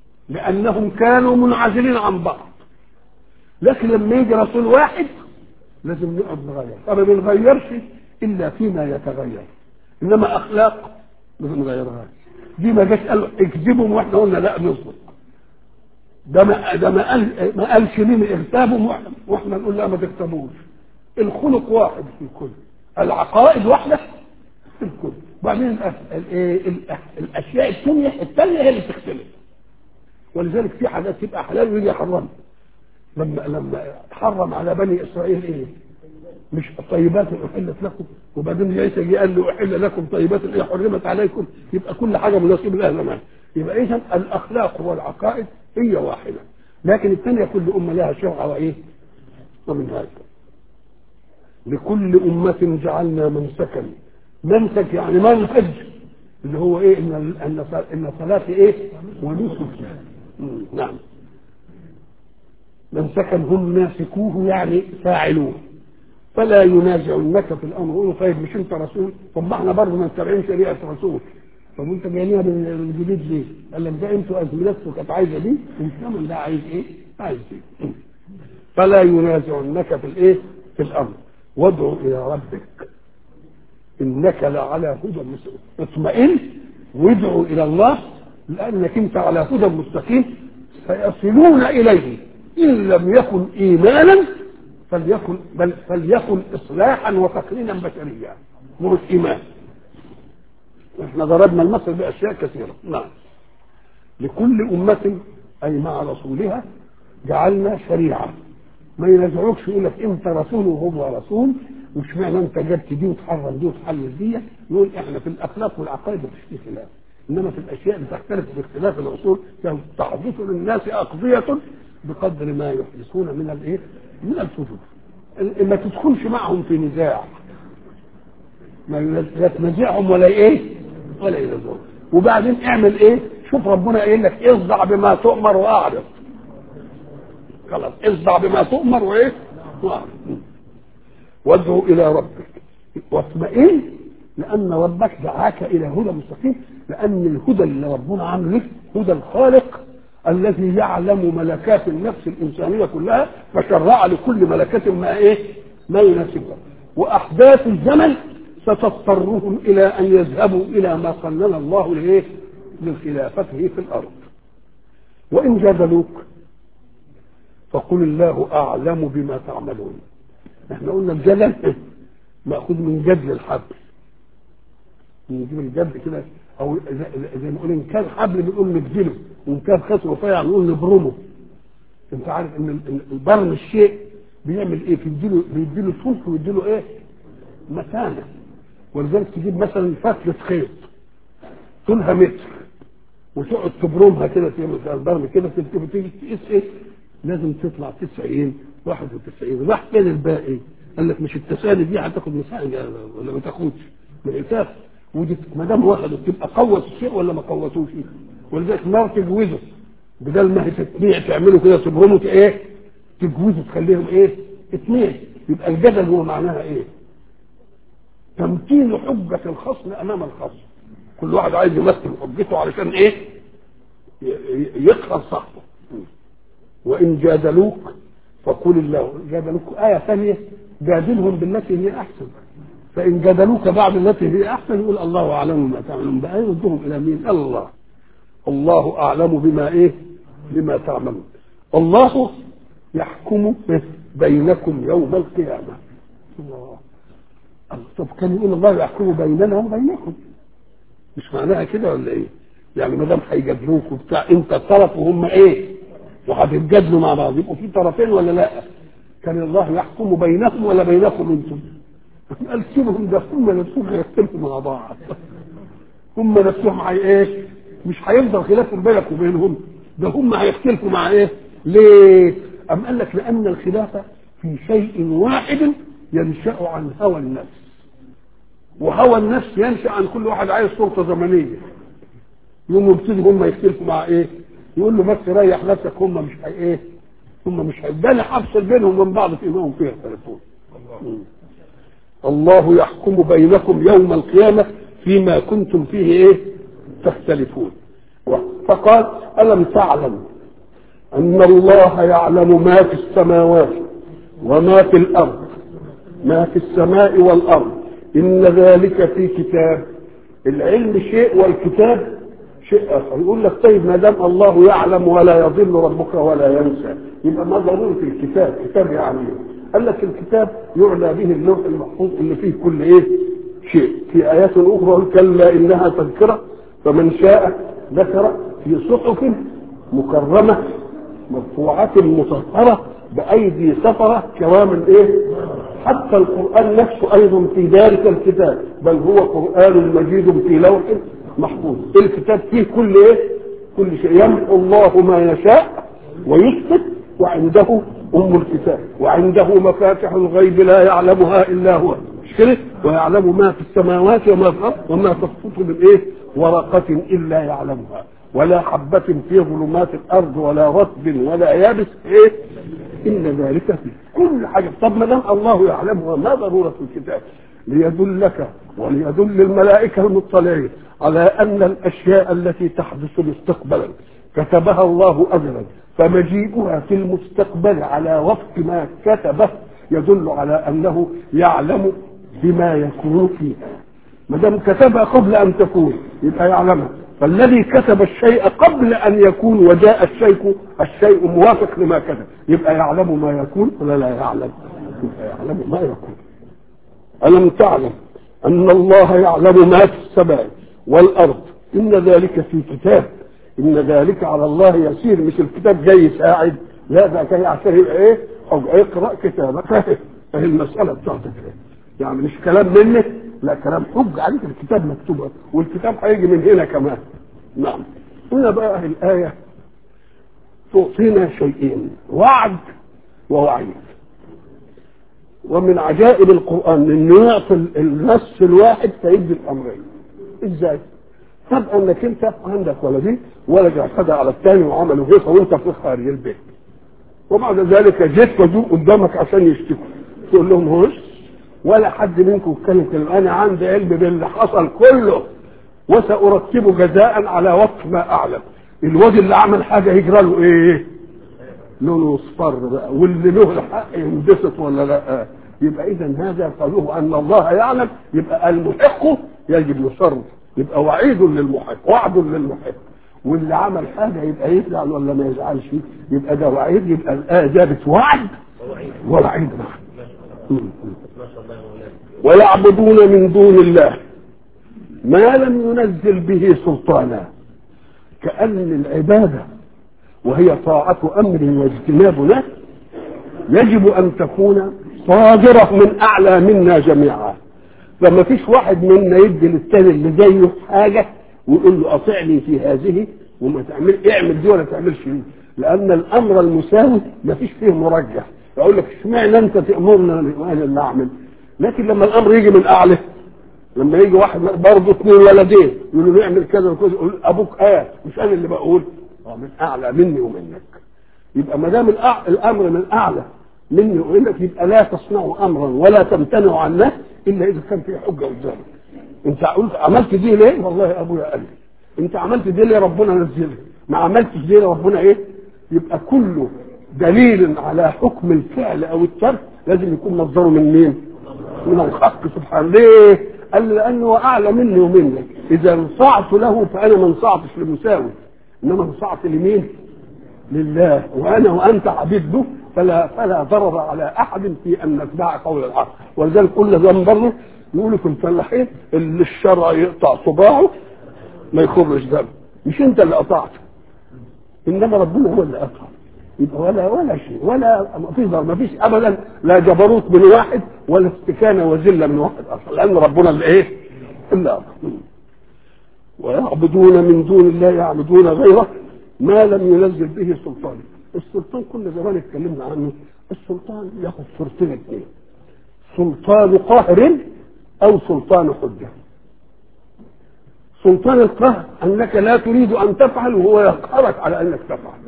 لانهم كانوا منعزلين عن بعض لكن لما يجي رسول واحد لازم نقعد نغير فما بنغيرش الا فيما يتغير انما اخلاق ما بنغيرهاش دي ما جاش قال اكذبهم واحنا قلنا لا نصدق ده ما ده ما قال ما قالش مين اغتابهم واحنا واحنا نقول لا ما تكتبوش الخلق واحد في الكل العقائد واحده في الكل وبعدين الأس- ال- إيه ال- الاشياء الثانيه الثانيه هي اللي بتختلف ولذلك في حاجات تبقى حلال ويجي يحرمها لما لما حرم على بني اسرائيل ايه؟ مش طيبات احلت لكم وبعدين عيسى جه قال له احل لكم طيبات ايه حرمت عليكم يبقى كل حاجه مناسبه لها زمان يبقى اذا الاخلاق والعقائد هي واحده لكن الثانيه كل امه لها شرع وايه؟ ومنهاج لكل أمة جعلنا منسكا منسك يعني منهج اللي هو ايه ان ان ان صلاتي ايه ونسكي مم، نعم منسكا هم ناسكوه يعني فاعلوه فلا ينازعنك في الامر يقولوا طيب مش انت رسول طب ما احنا برضه متبعين شريعه رسول طب وانت جايين بالجديد ليه؟ قال لك ده انتوا ازمنتكم كانت عايزه دي والزمن ده عايز ايه؟ عايز دي فلا ينازعنك في الايه؟ في الامر وادعو الى ربك انك لعلى هدى مستقيم اطمئن وادعو الى الله لانك انت على هدى مستقيم سيصلون اليه ان لم يكن ايمانا فليكن بل فليكن اصلاحا وتقنينا بشريا مش ايمان احنا ضربنا المثل باشياء كثيره نعم لكل امه اي مع رسولها جعلنا شريعه ما ينازعوكش يقول لك انت رسول وهو رسول وش معنى انت جبت دي وتحرم دي وتحلل دي نقول احنا في الاخلاق والعقائد مفيش فيه خلاف انما في الاشياء اللي تختلف باختلاف الاصول تحدث للناس اقضيه بقدر ما يحدثون من الايه؟ من الفجور ما تدخلش معهم في نزاع ما لا تنازعهم ولا ايه؟ ولا ينازعهم وبعدين اعمل ايه؟ شوف ربنا قايل لك اصدع بما تؤمر واعرض خلاص اصدع بما تؤمر وايه؟ واعرض وادعو الى ربك واطمئن لان ربك دعاك الى هدى مستقيم لان الهدى اللي ربنا عامله هدى الخالق الذي يعلم ملكات النفس الانسانيه كلها فشرع لكل ملكه ما ايه؟ ما يناسبها واحداث الزمن ستضطرهم الى ان يذهبوا الى ما قنن الله لايه؟ لخلافته في الارض وان جادلوك فقل الله اعلم بما تعملون احنا قلنا الجدل ماخوذ من جدل الحبل نجيب الجد كده او زي ما نقول ان كان حبل بنقول نبذله وان كان خيط رفيع نقول نبرمه انت عارف ان البرم الشيء بيعمل ايه بيديله بيديله سمك ويديله ايه متانه ولذلك تجيب مثلا فتله خيط طولها متر وتقعد تبرمها كده تعمل البرم كده تيجي تقيس ايه لازم تطلع 90 91 راح فين الباقي؟ قال لك مش التسالي دي هتاخد مساحه ولا ما تاخدش بالاساس ودي ما دام واخده تبقى قوت الشيء ولا ما قوتوش ولذلك النار تجوزه بدل ما هي تتنيع تعمله كده تبرمه ايه؟ تجوزه تخليهم ايه؟ اثنين يبقى الجدل هو معناها ايه؟ تمكين حجة الخصم أمام الخصم كل واحد عايز يمثل حجته علشان إيه؟ يقهر صاحبه وإن جادلوك فقل الله جادلوك آية ثانية جادلهم بالتي هي أحسن فإن جادلوك بعد التي هي أحسن يقول الله أعلم ما تعملون بقى يردهم إلى مين؟ الله الله أعلم بما إيه؟ بما تعملون الله يحكم بينكم يوم القيامة الله طب كان يقول الله يحكم بيننا وبينكم مش معناها كده ولا ايه؟ يعني ما دام هيجادلوك وبتاع انت طرف وهم ايه؟ وهتتجادلوا مع بعض يبقوا في طرفين ولا لا؟ كان الله يحكم بينهم ولا بينكم انتم؟ قال سيبهم ده هم نفسهم هيختلفوا مع بعض هم نفسهم هي ايه؟ مش هيفضل خلاف بينك وبينهم ده هم هيختلفوا مع ايه؟ ليه؟ أم قال لك لأن الخلافة في شيء واحد ينشأ عن هوى النفس وهوى النفس ينشأ عن كل واحد عايز سلطة زمنية يوم يبتدي هم يختلفوا مع ايه؟ يقول له بس ريح نفسك هم مش هي ايه؟ هم مش هي ده اللي حفصل بينهم وبين بعض في انهم فيها يختلفون الله يحكم بينكم يوم القيامة فيما كنتم فيه ايه؟ تختلفون فقال ألم تعلم أن الله يعلم ما في السماوات وما في الأرض ما في السماء والارض ان ذلك في كتاب العلم شيء والكتاب شيء اخر يقول لك طيب ما دام الله يعلم ولا يضل ربك ولا ينسى يبقى ما ضروري في الكتاب كتاب يعني ايه قال لك الكتاب يعنى به اللوح المحفوظ اللي فيه كل ايه شيء في ايات اخرى كلا انها تذكره فمن شاء ذكر في صحف مكرمه مرفوعه مطهره بايدي سفره كرام ايه حتى القران نفسه ايضا في ذلك الكتاب بل هو قران مجيد في لوح محفوظ الكتاب فيه كل ايه كل شيء يمحو الله ما يشاء ويثبت وعنده ام الكتاب وعنده مفاتح الغيب لا يعلمها الا هو مش كده ويعلم ما في السماوات وما في الارض وما تسقط من ايه ورقه الا يعلمها ولا حبة في ظلمات الأرض ولا رطب ولا يابس إيه؟ إن ذلك في كل حاجة طب ما دام الله يعلمها ما ضرورة الكتاب ليدلك وليدل الملائكة المطلعين على أن الأشياء التي تحدث مستقبلا كتبها الله أزلا فمجيئها في المستقبل على وفق ما كتبه يدل على أنه يعلم بما يكون فيه ما دام كتبها قبل أن تكون يبقى يعلمها فالذي كتب الشيء قبل أن يكون وجاء الشيء الشيء موافق لما كتب يبقى يعلم ما يكون ولا لا يعلم يبقى يعلم ما يكون ألم تعلم أن الله يعلم ما في السماء والأرض إن ذلك في كتاب إن ذلك على الله يسير مش الكتاب جاي يساعد لا ده جاي عشان يبقى إيه أو اقرأ كتابك فاهم فهي المسألة بتاعتك إيه يعني مش كلام منك لا كلام حج عليك الكتاب مكتوب والكتاب هيجي من هنا كمان نعم هنا بقى الآية تعطينا شيئين وعد ووعيد ومن عجائب القرآن انه يعطي النص الواحد فيدي الامرين ازاي؟ طب انك انت عندك ولدين ولد اعتدى على الثاني وعملوا هيصه وانت في خارج البيت وبعد ذلك جيت وجوه قدامك عشان يشتكوا تقول لهم هوش ولا حد منكم اتكلم كلمه انا عندي علم باللي حصل كله وسارتب جزاء على وفق ما اعلم الواد اللي عمل حاجه يجرى له ايه؟ لونه اصفر بقى واللي له الحق ينبسط ولا لا يبقى اذا هذا قالوه ان الله يعلم يبقى المحق يجب يصر يبقى وعيد للمحق وعد للمحق واللي عمل حاجه يبقى يزعل ولا ما يزعلش يبقى ده وعيد يبقى الايه جابت وعد ووعيد معا ويعبدون من دون الله ما لم ينزل به سلطانا كأن العبادة وهي طاعة أمر واجتناب له يجب أن تكون صادرة من أعلى منا جميعا فما فيش واحد منا يدي للتاني اللي زيه حاجة ويقول له أطعني في هذه وما تعمل اعمل دي ولا تعملش دي لأن الأمر المساوي ما فيش فيه مرجح يقول لك اشمعنى أنت تأمرنا وأنا اللي أعمل لكن لما الأمر يجي من أعلى لما يجي واحد برضه اثنين ولدين يقولوا له اعمل كذا وكذا يقول ابوك اه مش انا اللي بقول اه من اعلى مني ومنك يبقى ما دام الامر من اعلى مني ومنك يبقى لا تصنعوا امرا ولا تمتنعوا عنه الا اذا كان في حجه قدامك انت قلت عملت دي ليه؟ والله ابويا قال لي انت عملت دي ليه ربنا نزلها ما عملتش دي ليه ربنا ايه؟ يبقى كله دليل على حكم الفعل او الترك لازم يكون مصدره من مين؟ من الحق سبحانه ليه؟ قال لانه اعلى مني ومنك اذا انصعت له فانا ما انصعتش لمساوي انما انصعت لمين لله وانا وانت عبيد له فلا فلا ضرر على احد في ان نتبع قول الحق ولذلك كل ذنب برضه يقولوا في الفلاحين اللي الشرع يقطع صباعه ما يخرج دم مش انت اللي قطعته انما ربنا هو اللي قطع يبقى ولا ولا شيء ولا ما فيش ما فيش ابدا لا جبروت من واحد ولا استكانه وذله من واحد اصلا لان ربنا اللي ايه؟ اللي قطع ويعبدون من دون الله يعبدون غيره ما لم ينزل به سلطان السلطان كل زمان اتكلمنا عنه السلطان ياخذ صورتين اثنين سلطان قهر او سلطان حجه سلطان القهر انك لا تريد ان تفعل وهو يقهرك على انك تفعل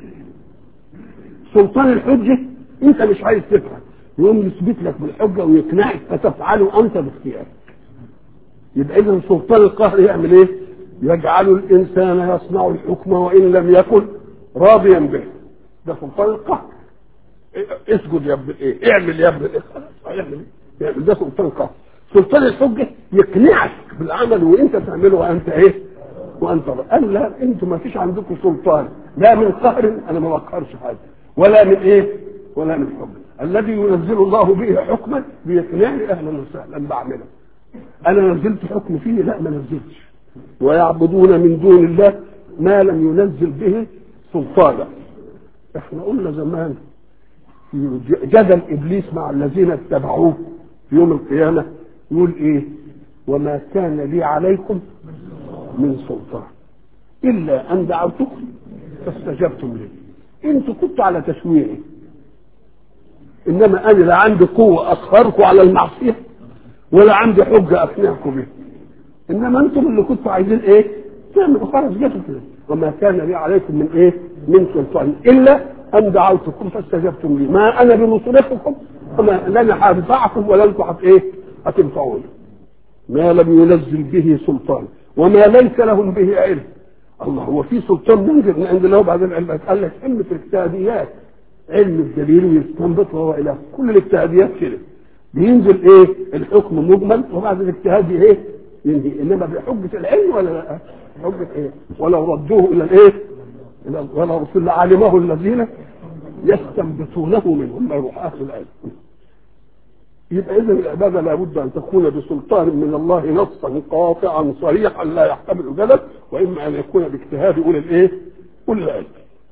سلطان الحجه انت مش عايز تفعل يقوم يثبت لك بالحجه ويقنعك فتفعله انت باختيارك يبقى اذا سلطان القهر يعمل ايه؟ يجعل الانسان يصنع الحكم وان لم يكن راضيا به ده سلطان القهر اسجد يا ابن ايه اعمل يا ابن ايه خلاص هيعمل ايه يعني ده سلطان قهر سلطان الحجه يقنعك بالعمل وانت تعمله وانت ايه وانت قال لا انتوا ما فيش عندكم سلطان لا من قهر انا ما بقهرش حاجه ولا من ايه ولا من حكم الذي ينزل الله به حكما بيقنعني اهلا وسهلا بعمله انا نزلت حكم فيه لا ما نزلتش ويعبدون من دون الله ما لم ينزل به سلطانا احنا قلنا زمان في جدل ابليس مع الذين اتبعوه في يوم القيامه يقول ايه وما كان لي عليكم من سلطان الا ان دعوتكم فاستجبتم لي انتوا كنتوا على تسويري انما انا لا عندي قوه اقهركم على المعصيه ولا عندي حجه اقنعكم بها انما انتم اللي كنتوا عايزين ايه تعملوا خلاص جاتوا كده وما كان لي عليكم من ايه من سلطان الا ان دعوتكم فاستجبتم لي ما انا بمصرفكم وما لن هنفعكم ولا انتم هت ايه هتنفعوني ما لم ينزل به سلطان وما ليس لهم به علم الله هو في سلطان منزل من عند الله بعدين علم قال لك علم في الاجتهاديات علم الدليل ويستنبط وهو الى كل الاجتهاديات كده بينزل ايه الحكم مجمل وبعد الاجتهاد ايه ينهي انما بحجه العلم ولا لا حجه ايه ولو ردوه الى الايه الى ولو رسول علمه الذين يستنبطونه منهم ما يروح اهل العلم يبقى اذا العباده لابد ان تكون بسلطان من الله نصا قاطعا صريحا لا يحتمل جدل واما ان يكون باجتهاد اولي الايه؟ اولي العلم.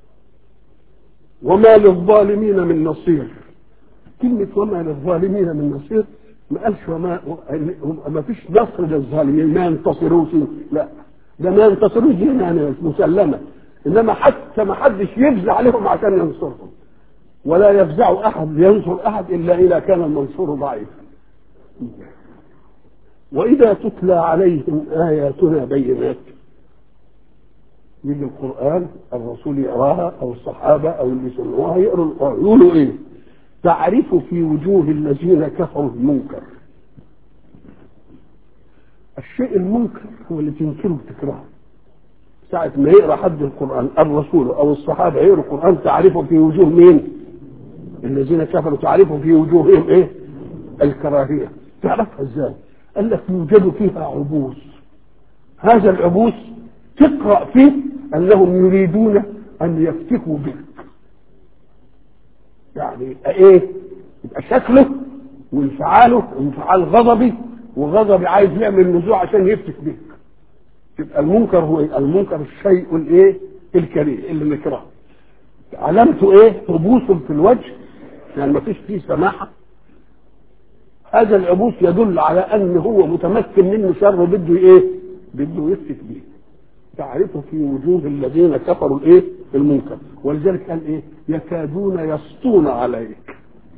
وما للظالمين من نصير. كلمة وما للظالمين من نصير ما قالش وما ما فيش نصر للظالمين ما ينتصروش لا ده ما ينتصروش دي يعني مسلمة انما حتى ما حدش يفزع عليهم عشان ينصرهم. ولا يفزع احد ينصر احد الا اذا كان المنصور ضعيفا واذا تتلى عليهم اياتنا بينات يجي القران الرسول يقراها او الصحابه او اللي سمعوها يقروا القران يقولوا ايه تعرف في وجوه الذين كفروا المنكر الشيء المنكر هو اللي تنكره وتكرهه ساعة ما يقرا حد القرآن الرسول أو الصحابة يقروا القرآن تعرفه في وجوه مين؟ الذين كفروا تعرفوا في وجوههم ايه الكراهيه تعرفها ازاي قال لك يوجد فيها عبوس هذا العبوس تقرا فيه انهم يريدون ان يفتكوا بك يعني يبقى ايه يبقى شكله وانفعاله انفعال غضبي وغضبي عايز يعمل نزوع عشان يفتك بك يبقى المنكر هو إيه؟ المنكر الشيء الايه الكريه اللي نكرهه علامته ايه عبوس في الوجه يعني ما فيش فيه سماحة هذا العبوس يدل على ان هو متمكن منه شر بده ايه بده يفتك به تعرفه في وجوه الذين كفروا الايه المنكر ولذلك قال ايه يكادون يسطون عليك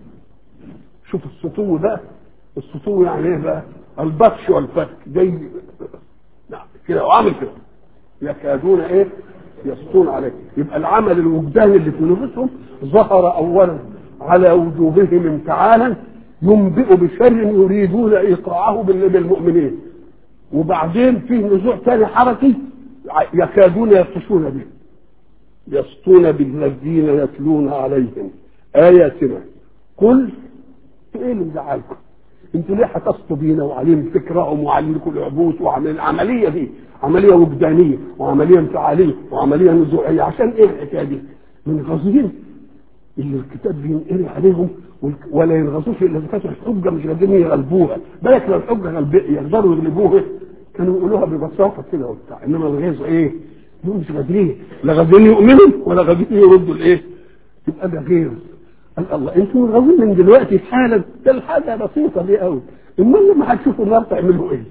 شوف السطو ده السطو يعني ايه بقى البطش والفتك جاي نعم كده وعامل كده يكادون ايه يسطون عليك يبقى العمل الوجداني اللي في نفوسهم ظهر اولا على وجوههم انفعالا ينبئ بشر يريدون ايقاعه بالمؤمنين وبعدين فيه نزوع ثاني حركي يكادون يبطشون به يسطون بالذين يتلون عليهم اياتنا قل ايه اللي مزعلكم انتوا ليه هتسطوا بينا وعليهم فكرهم وعليكم العبوس وعمل العمليه دي عمليه وجدانيه وعمليه انفعاليه وعمليه نزوعيه عشان ايه الحكايه دي؟ من غازيين اللي الكتاب بينقري عليهم ولا ينغصوش الا اذا كانت الحجه مش قادرين يغلبوها بالك لو الحجه غلب يقدروا يغلبوها كانوا يقولوها ببساطه كده وبتاع انما الغيظ ايه؟ دول مش قادرين لا قادرين يؤمنوا ولا قادرين يردوا الايه؟ يبقى ده غيظ قال الله انتم غاويين من دلوقتي حالا ده الحاجه بسيطه دي قوي امال لما هتشوفوا النار تعملوا ايه؟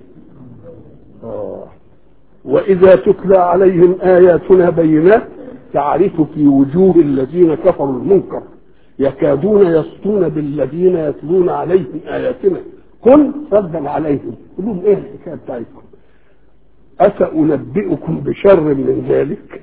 اه واذا تتلى عليهم اياتنا بينات تعرف في وجوه الذين كفروا المنكر يكادون يسطون بالذين يتلون عليهم اياتنا قل ردا عليهم قل لهم ايه الحكايه بتاعتكم افانبئكم بشر من ذلك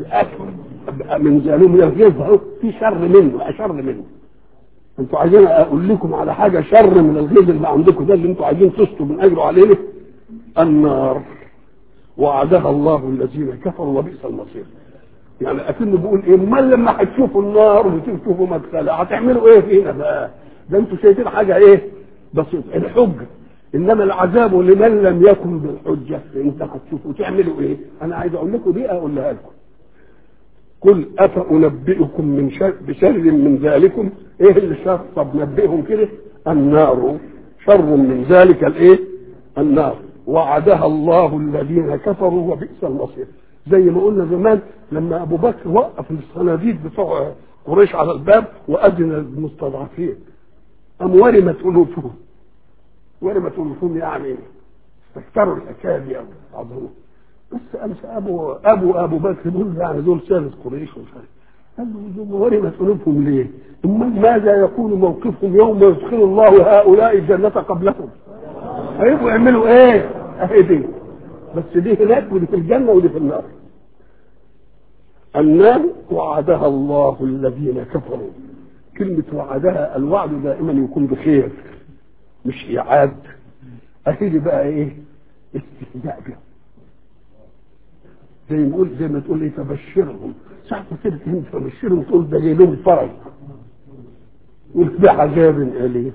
من ذلك من الغيظ في شر منه اشر منه انتوا عايزين اقول لكم على حاجه شر من الغيظ اللي عندكم ده اللي انتوا عايزين تسطوا من اجره عليه النار وعدها الله الذين كفروا وبئس المصير يعني اكنه بيقول ايه امال لما هتشوفوا النار وتشوفوا مدخلها هتعملوا ايه فينا بقى ده انتوا شايفين حاجه ايه بس الحجه انما العذاب لمن لم يكن بالحجه انت هتشوفوا تعملوا ايه انا عايز اقول لكم دي اقولها لكم قل افانبئكم من شر بشر من ذلكم ايه اللي شر طب نبئهم كده النار شر من ذلك الايه النار وعدها الله الذين كفروا وبئس المصير زي ما قلنا زمان لما ابو بكر وقف الصناديد بتوع قريش على الباب واذن للمستضعفين ام ورمت انوفهم ورمت انوفهم يعني استكثروا الحكايه دي قوي عظموا بس قال ابو ابو ابو بكر دول يعني دول ساده قريش ومش عارف قال له ورمت انوفهم ليه؟ امال ماذا يكون موقفهم يوم يدخل الله هؤلاء الجنه قبلهم؟ هيبقوا يعملوا ايه؟ اهي دي بس دي هناك ودي في الجنه ودي في النار. النار وعدها الله الذين كفروا. كلمة وعدها الوعد دائما يكون بخير مش إيعاد. أهي دي بقى إيه؟ استهزاء بهم. زي ما قلت زي ما تقول ايه فبشرهم ساعة ما كده انت فبشرهم تقول ده جاي لهم فرج وده عذاب اليه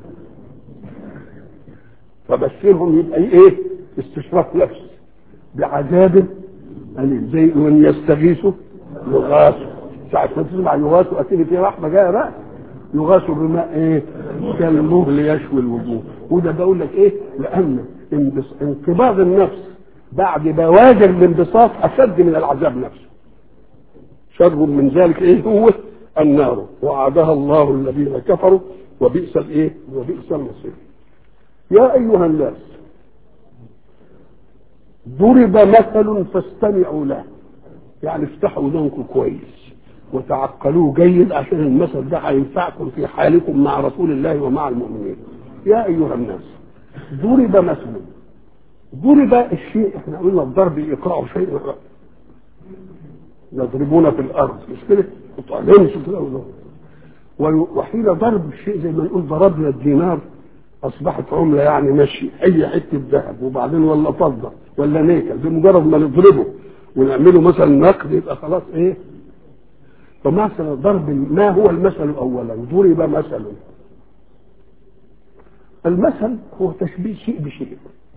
فبشرهم يبقى ايه استشراف نفس بعذاب أليم زي من يستغيثوا يغاثوا ساعة ما تسمع يغاثوا أكيد في رحمة جاية بقى يغاثوا بماء ايه كالمهل يشوي الوجوه وده بقول لك ايه لأن انقباض النفس بعد بوادر الانبساط أشد من العذاب نفسه شر من ذلك ايه هو النار وعدها الله الذين كفروا وبئس الايه وبئس المصير يا ايها الناس ضرب مثل فاستمعوا له يعني افتحوا اذنكم كويس وتعقلوه جيد عشان المثل ده هينفعكم في حالكم مع رسول الله ومع المؤمنين يا ايها الناس ضرب مثل ضرب الشيء احنا قلنا الضرب ايقاع شيء يضربون في الارض مش كده وطالعين كده وحين ضرب الشيء زي ما نقول ضربنا الدينار اصبحت عمله يعني ماشي اي حته ذهب وبعدين ولا فضه ولا نيكل بمجرد ما نضربه ونعمله مثلا نقد يبقى خلاص ايه فمثلا ضرب ما هو المثل اولا ضرب مثل المثل هو تشبيه شيء بشيء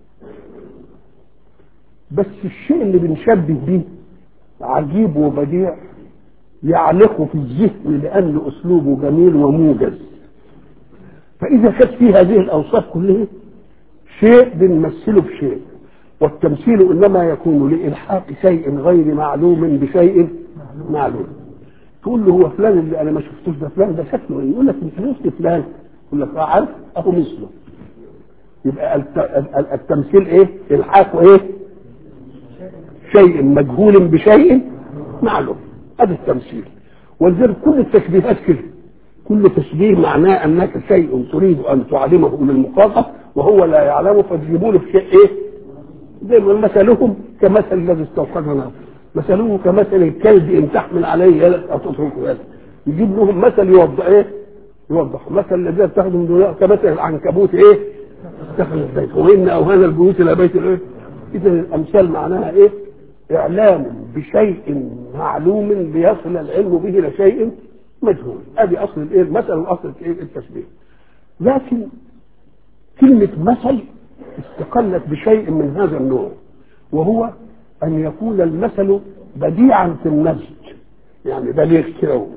بس الشيء اللي بنشبه به عجيب وبديع يعلق في الذهن لأن أسلوبه جميل وموجز فإذا كانت فيه هذه الأوصاف كلها شيء بنمثله بشيء والتمثيل إنما يكون لإلحاق شيء غير معلوم بشيء معلوم تقول له هو فلان اللي أنا ما شفتوش ده فلان ده شكله إيه؟ يقول لك أنت شفت فلان يقول لك عارف أهو مثله يبقى التمثيل إيه؟ إلحاقه إيه؟ شيء مجهول بشيء معلوم هذا التمثيل ولذلك كل التشبيهات كده كل تشبيه معناه انك شيء تريد ان تعلمه للمخاطب وهو لا يعلمه فتجيبوا له شيء ايه؟ زي ما مثلهم كمثل الذي استوقظ نار مثلهم كمثل الكلب ان تحمل عليه يلد او تتركه يلد يجيب لهم مثل يوضح ايه؟ يوضح مثل الذي يتخذ من دنيا كمثل العنكبوت ايه؟ اتخذ البيت وان اوهان البيوت الى بيت الايه؟ اذا الامثال معناها ايه؟ إعلام بشيء معلوم ليصل العلم به إلى شيء مجهول ادي اصل الايه المثل واصل الايه التشبيه لكن كلمة مثل استقلت بشيء من هذا النوع وهو أن يكون المثل بديعا في النسج يعني بليغ كده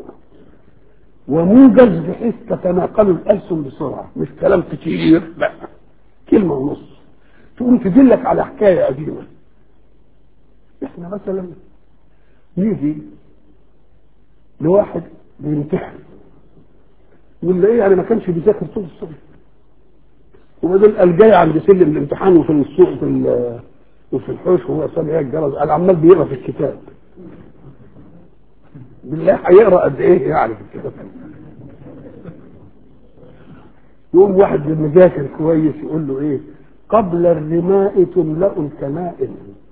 وموجز بحيث تتناقل الألسن بسرعة مش كلام كتير لا كلمة ونص تقوم تدلك على حكاية قديمة احنا مثلا نيجي لواحد بيمتحن ولا ايه يعني ما كانش بيذاكر طول الصبح وبعدين قال جاي عند سلم الامتحان وفي السوق في وفي الحوش وهو سامع الجرس قال عمال بيقرا في الكتاب بالله هيقرا قد ايه يعني في الكتاب يقوم واحد مذاكر كويس يقول له ايه قبل الرماء تملأ الكمائن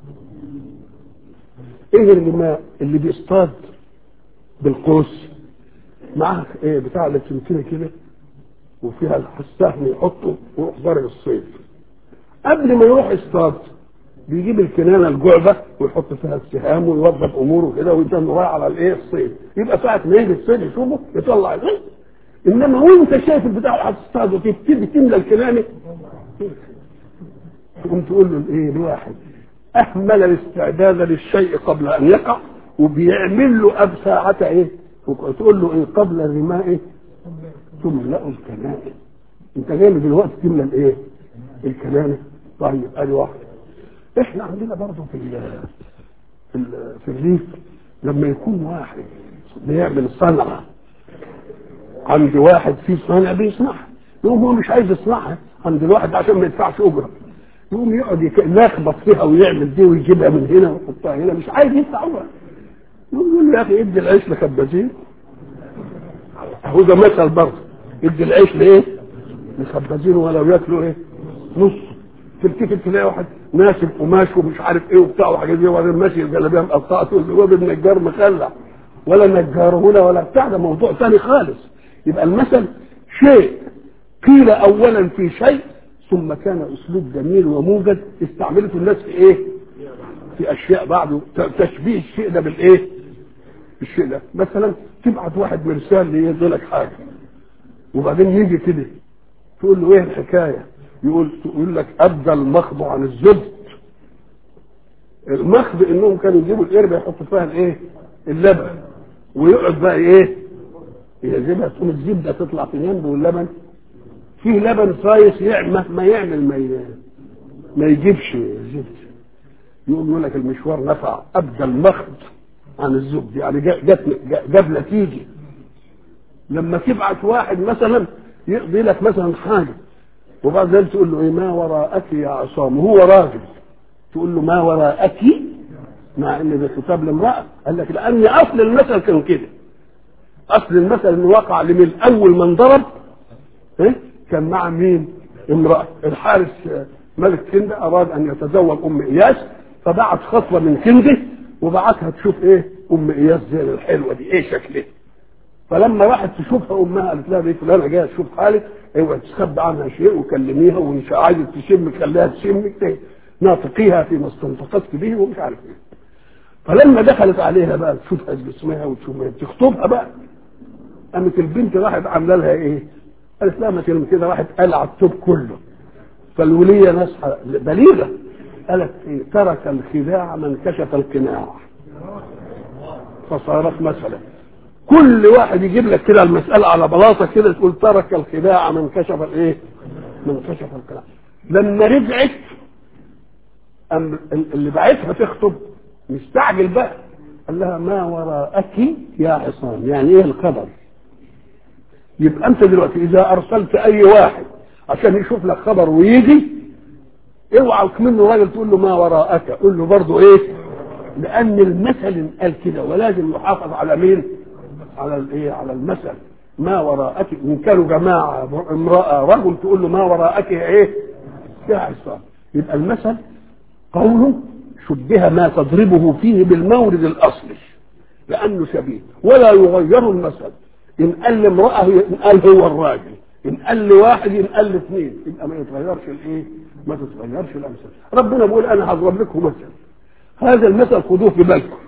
ايه الرماء اللي بيصطاد بالقوس معاه ايه بتاع لسنتين كده وفيها السهم يحطه ويروح ضارب الصيد قبل ما يروح يصطاد بيجيب الكنانه الجعبه ويحط فيها السهام ويوظف اموره كده ويتم رايح على الايه الصيد يبقى ساعه ما يجي الصيد يشوفه يطلع الايه انما وانت شايف البتاع هتصطاد وتبتدي تملى الكلام تقوم تقول له ايه الواحد اهمل الاستعداد للشيء قبل ان يقع وبيعمل له اب ساعة ايه وتقول له ايه قبل الرماء إيه؟ تملأ الكنائن انت جاي لي دلوقتي تملى الايه الكنائن طيب ادي واحد احنا عندنا برضه في ال في, ال في الريف لما يكون واحد بيعمل صنعه عند واحد في صانع بيصنعها يقوم هو مش عايز يصنعها عند الواحد عشان ما يدفعش اجره يقوم يقعد يلخبط فيها ويعمل دي ويجيبها من هنا ويحطها هنا مش عايز يدفع اجره يقول له يا اخي ادي العيش لخبازين هو ده مثل برضه ادي العيش لايه؟ لخبازين ولو ياكلوا ايه؟ نص تلتفت تلاقي واحد ناسب قماش ومش عارف ايه وبتاع وحاجات دي وبعدين ماشي الجلابيه مقطعه تقول له هو النجار مخلع ولا نجار هنا ولا بتاع ده موضوع ثاني خالص يبقى المثل شيء قيل اولا في شيء ثم كان اسلوب جميل وموجز استعملته الناس في ايه؟ في اشياء بعده تشبيه الشيء ده بالايه؟ بالشيء ده مثلا تبعت واحد مرسال يدي لك حاجه وبعدين يجي كده تقول له ايه الحكايه؟ يقول يقول لك ابدى المخض عن الزبد المخض انهم كانوا يجيبوا القربه يحطوا فيها الايه؟ اللبن ويقعد بقى ايه؟ يجيبها تقوم الزبده تطلع في جنبه واللبن فيه لبن صايص مهما يعمل ما ما يجيبش زبد يقوم يقول لك المشوار نفع ابدى المخض عن الزبد يعني جت جاب نتيجه لما تبعت واحد مثلا يقضي لك مثلا حاجه وبعد ذلك تقول له ايه ما وراءك يا عصام وهو راجل تقول له ما وراءك مع ان ده خطاب لامراه قال لك لان اصل المثل كان كده اصل المثل انه وقع لمن اول من ضرب إيه؟ كان مع مين امراه الحارس ملك كنده اراد ان يتزوج ام اياس فبعت خطوه من كنده وبعتها تشوف ايه ام اياس زي الحلوه دي ايه شكلها فلما راحت تشوفها امها قالت لها دي فلانه جايه تشوف حالك اوعي تخبي عنها شيء وكلميها وان عايزه تشم خليها تشمك ناطقيها فيما استنطقتك به ومش عارف ايه فلما دخلت عليها بقى تشوف جسمها وتشوف تخطبها بقى قامت البنت راحت عامله لها ايه؟ قالت لها ما كده راحت قلع الثوب كله فالوليه ناصحه بليغه قالت إيه؟ ترك الخداع من كشف القناع فصارت مثلا كل واحد يجيب لك كده المسألة على بلاطة كده تقول ترك الخداع من كشف الايه؟ من كشف القناع لما رجعت أم اللي بعتها تخطب مستعجل بقى قال لها ما وراءك يا عصام يعني ايه الخبر يبقى انت دلوقتي اذا ارسلت اي واحد عشان يشوف لك خبر ويجي اوعى منه راجل تقول له ما وراءك قول له برضه ايه لان المثل قال كده ولازم يحافظ على مين على الايه على المثل ما وراءك ان كانوا جماعه امراه رجل تقول له ما وراءك ايه يا عصام يبقى المثل قوله شبه ما تضربه فيه بالمورد الاصلي لانه شبيه ولا يغير المثل ان قال لامراه ينقال هو الراجل ان قال لواحد ينقال لاثنين يبقى ما يتغيرش الايه؟ ما تتغيرش الامثال ربنا بيقول انا هضرب لكم مثل هذا المثل خذوه في بالكم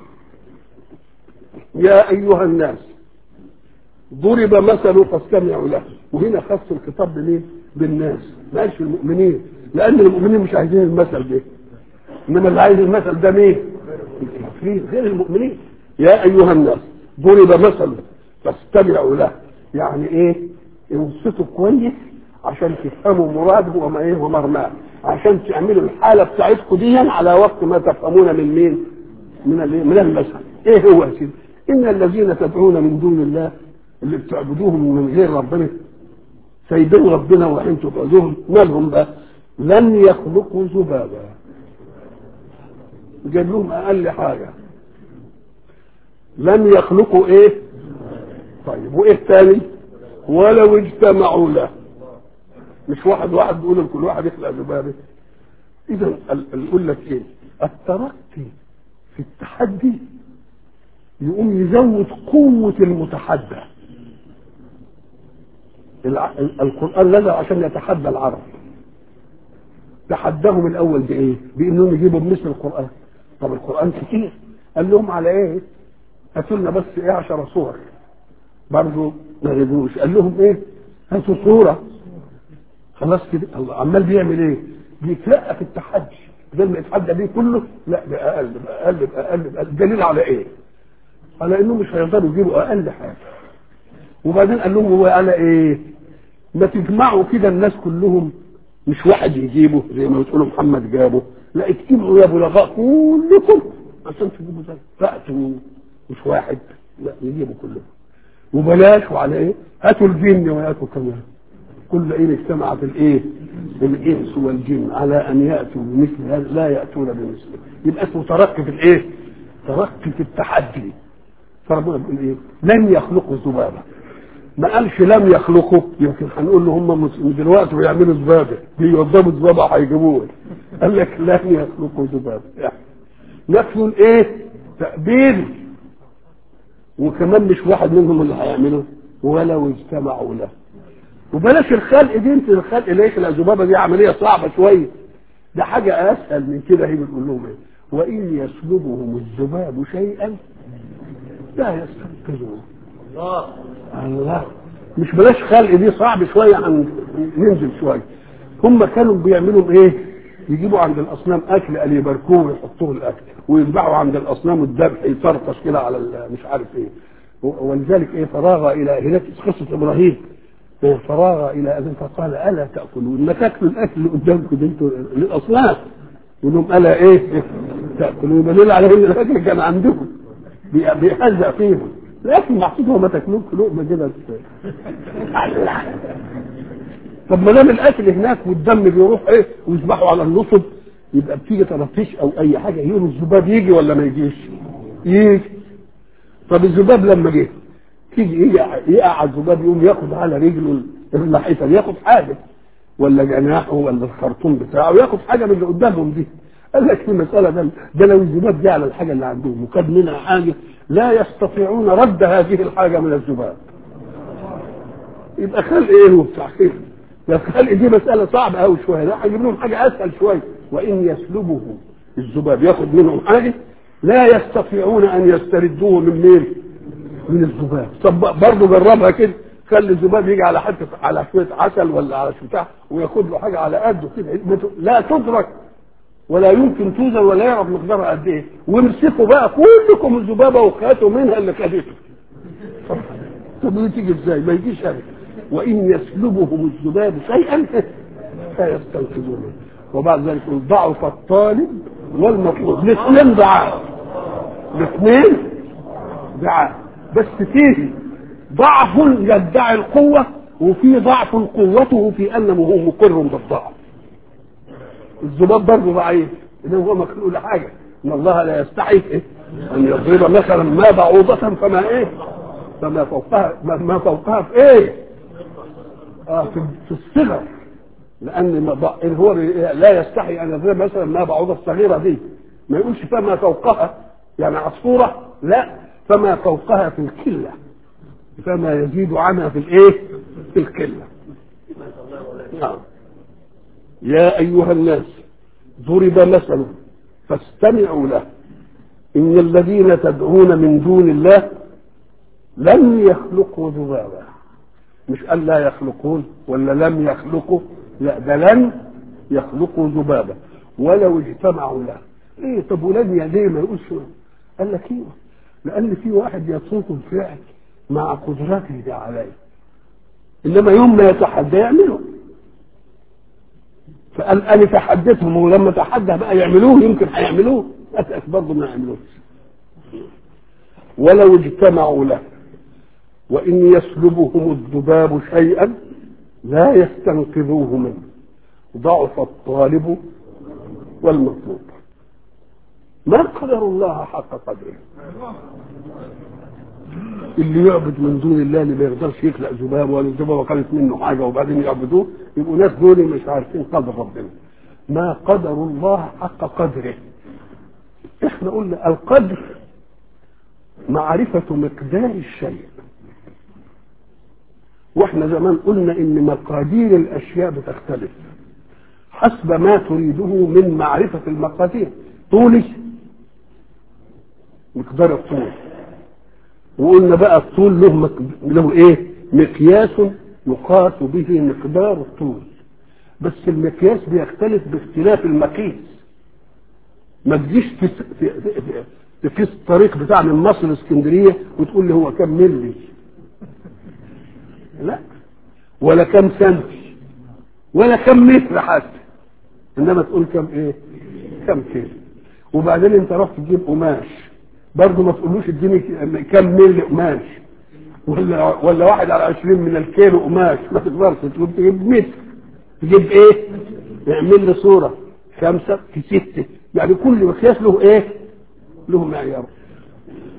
يا ايها الناس ضرب مثل فاستمعوا له وهنا خص الخطاب بمين؟ بالناس ما قالش المؤمنين لان المؤمنين مش عايزين المثل ده انما اللي عايز المثل ده مين؟ الكافرين غير المؤمنين يا ايها الناس ضرب مثل فاستمعوا له يعني ايه؟ انصتوا كويس عشان تفهموا مراده وما ايه ومرماه عشان تعملوا الحاله بتاعتكم دي على وقت ما تفهمون من مين؟ من من المثل ايه هو يا سيدي؟ ان الذين تدعون من دون الله اللي بتعبدوهم من غير ربنا سايبين ربنا وحين تعبدوهم مالهم بقى لن يخلقوا ذبابا جاب لهم اقل حاجه لن يخلقوا ايه طيب وايه الثاني ولو اجتمعوا له مش واحد واحد بيقول لكل واحد يخلق ذبابه اذا نقول لك ايه الترقي في التحدي يقوم يزود قوة المتحدى القرآن نزل عشان يتحدى العرب تحداهم الأول بإيه؟ بإنهم يجيبوا بمثل القرآن طب القرآن كتير قال لهم على إيه؟ هاتوا لنا بس إيه عشر صور برضه ما رضوش قال لهم ايه هاتوا صوره خلاص كده الله عمال بيعمل ايه بيتلقى في التحدي بدل ما يتحدى بيه كله لا ده اقل اقل اقل اقل دليل على ايه على انه مش هيقدروا يجيبوا اقل حاجه وبعدين قال لهم هو على ايه ما تجمعوا كده الناس كلهم مش واحد يجيبه زي ما بتقولوا محمد جابه لا اجتمعوا يا بلغاء كلكم عشان تجيبوا زي فاتوا مش واحد لا يجيبوا كلهم وبلاش وعلى ايه هاتوا الجن وهاتوا كمان كل ايه اجتمعت الايه الانس والجن على ان ياتوا بمثل هذا لا ياتون بمثله يبقى اسمه ترقي في الايه ترقي في التحدي فربنا بيقول ايه لن يخلقوا ذبابه ما قالش لم يخلقوا يمكن هنقول له هم دلوقتي بيعملوا ذبابه بيوضبوا ذبابه هيجيبوها قال لك لن يخلقوا ذبابه يعني نفي الايه تأبيد وكمان مش واحد منهم اللي هيعمله ولو اجتمعوا له وبلاش الخلق دي انت الخلق ليش الذبابه دي عمليه صعبه شويه ده حاجه اسهل من كده هي بتقول لهم ايه وان يسلبهم الذباب شيئا لا يستنقذوه الله الله مش بلاش خلق دي صعب شويه عن ننزل شويه هم كانوا بيعملوا ايه يجيبوا عند الاصنام اكل قال يباركوه ويحطوه الاكل ويذبحوا عند الاصنام الذبح يطرطش كده على مش عارف ايه ولذلك ايه فراغ الى هناك قصه ابراهيم فراغ الى ابن فقال الا تاكلون ما تاكلوا الاكل اللي قدامكم ده انتوا للاصنام يقول لهم الا ايه تاكلون دليل على ان الاكل كان عندكم بيهزأ فيهم لكن محطوط هو ما تاكلوش لقمه كده طب ما دام الاكل هناك والدم بيروح ايه ويذبحوا على النصب يبقى بتيجي طرطيش او اي حاجه يقول الذباب يجي ولا ما يجيش؟ يجي طب الذباب لما جه تيجي ايه يقع على الذباب يقوم ياخد على رجله الناحيه ياخد حاجه ولا جناحه ولا الخرطوم بتاعه ياخد حاجه من اللي قدامهم دي قال لك في المساله ده ده لو الذباب جه على الحاجه اللي عندهم وخد منها حاجه لا يستطيعون رد هذه الحاجه من الذباب يبقى خلق ايه وبتاع خير الخلق دي مساله صعبه قوي شويه لا هيجيب لهم حاجه اسهل شويه وان يسلبه الذباب ياخد منهم حاجه لا يستطيعون ان يستردوه من مين؟ من الذباب طب برضه جربها كده خلي الذباب يجي على حته على شويه عسل ولا على بتاع وياخد له حاجه على قده كده لا تدرك ولا يمكن توزن ولا يعرف مقدارها قد ايه وامسكوا بقى كلكم الذبابه وخاتوا منها اللي خدته طب دي تيجي ازاي؟ ما يجيش ابدا وان يسلبهم الذباب شيئا لا يستنقذونه وبعد ذلك ضعف الطالب والمطلوب الاثنين ضعاف الاثنين ضعاف بس فيه ضعف يدعي القوة وفي ضعف قوته في أنه هو مقر بالضعف الذباب برضه ضعيف إنه هو مخلوق لحاجة إن الله لا يستحي إيه؟ أن يضرب مثلا ما بعوضة فما إيه فما فوقها ما فوقها في إيه آه في, في الصغر لأن إن هو لا يستحي أن يضرب مثلا ما بعوضة الصغيرة دي ما يقولش فما فوقها يعني عصفورة لا فما فوقها في الكلة فما يزيد عنها في الايه في الكلة نعم يا أيها الناس ضرب مثل فاستمعوا له إن الذين تدعون من دون الله لن يخلقوا ذبابا مش قال لا يخلقون ولا لم يخلقوا لا ده لن يخلقوا ذبابا ولو اجتمعوا له ايه طب ولن ليه ما يقولش قال لك ايوه لان في واحد يترك الفعل مع قدرته عليه انما يوم ما يتحدى يعمله فقال انا تحديتهم ولما تحدى بقى يعملوه يمكن هيعملوه اتأك برضه ما يعملوش ولو اجتمعوا له وان يسلبهم الذباب شيئا لا يستنقذوه منه ضعف الطالب والمطلوب ما قدر الله حق قدره اللي يعبد من دون الله اللي ما يقدرش يخلق ذباب ولا الذبابه خلت منه حاجه وبعدين يعبدوه يبقوا ناس دول مش عارفين قدر ربنا ما قدر الله حق قدره احنا قلنا القدر معرفة مقدار الشيء واحنا زمان قلنا ان مقادير الاشياء بتختلف حسب ما تريده من معرفة المقادير طولي مقدار الطول وقلنا بقى الطول له مك... له ايه مقياس يقاس به مقدار الطول بس المقياس بيختلف باختلاف المقيس ما تجيش تس... ت- ت- تقيس الطريق بتاع من مصر لاسكندريه وتقول لي هو كام ملي لا ولا كام سنتي ولا كام متر حتى انما تقول كام ايه كام كيلو وبعدين انت رحت تجيب قماش برضه ما تقولوش اديني كام ملي قماش ولا ولا واحد على عشرين من الكيلو قماش ما تقدرش تقول تجيب متر تجيب ايه يعمل لي صوره خمسه في سته يعني كل مقياس له ايه له معيار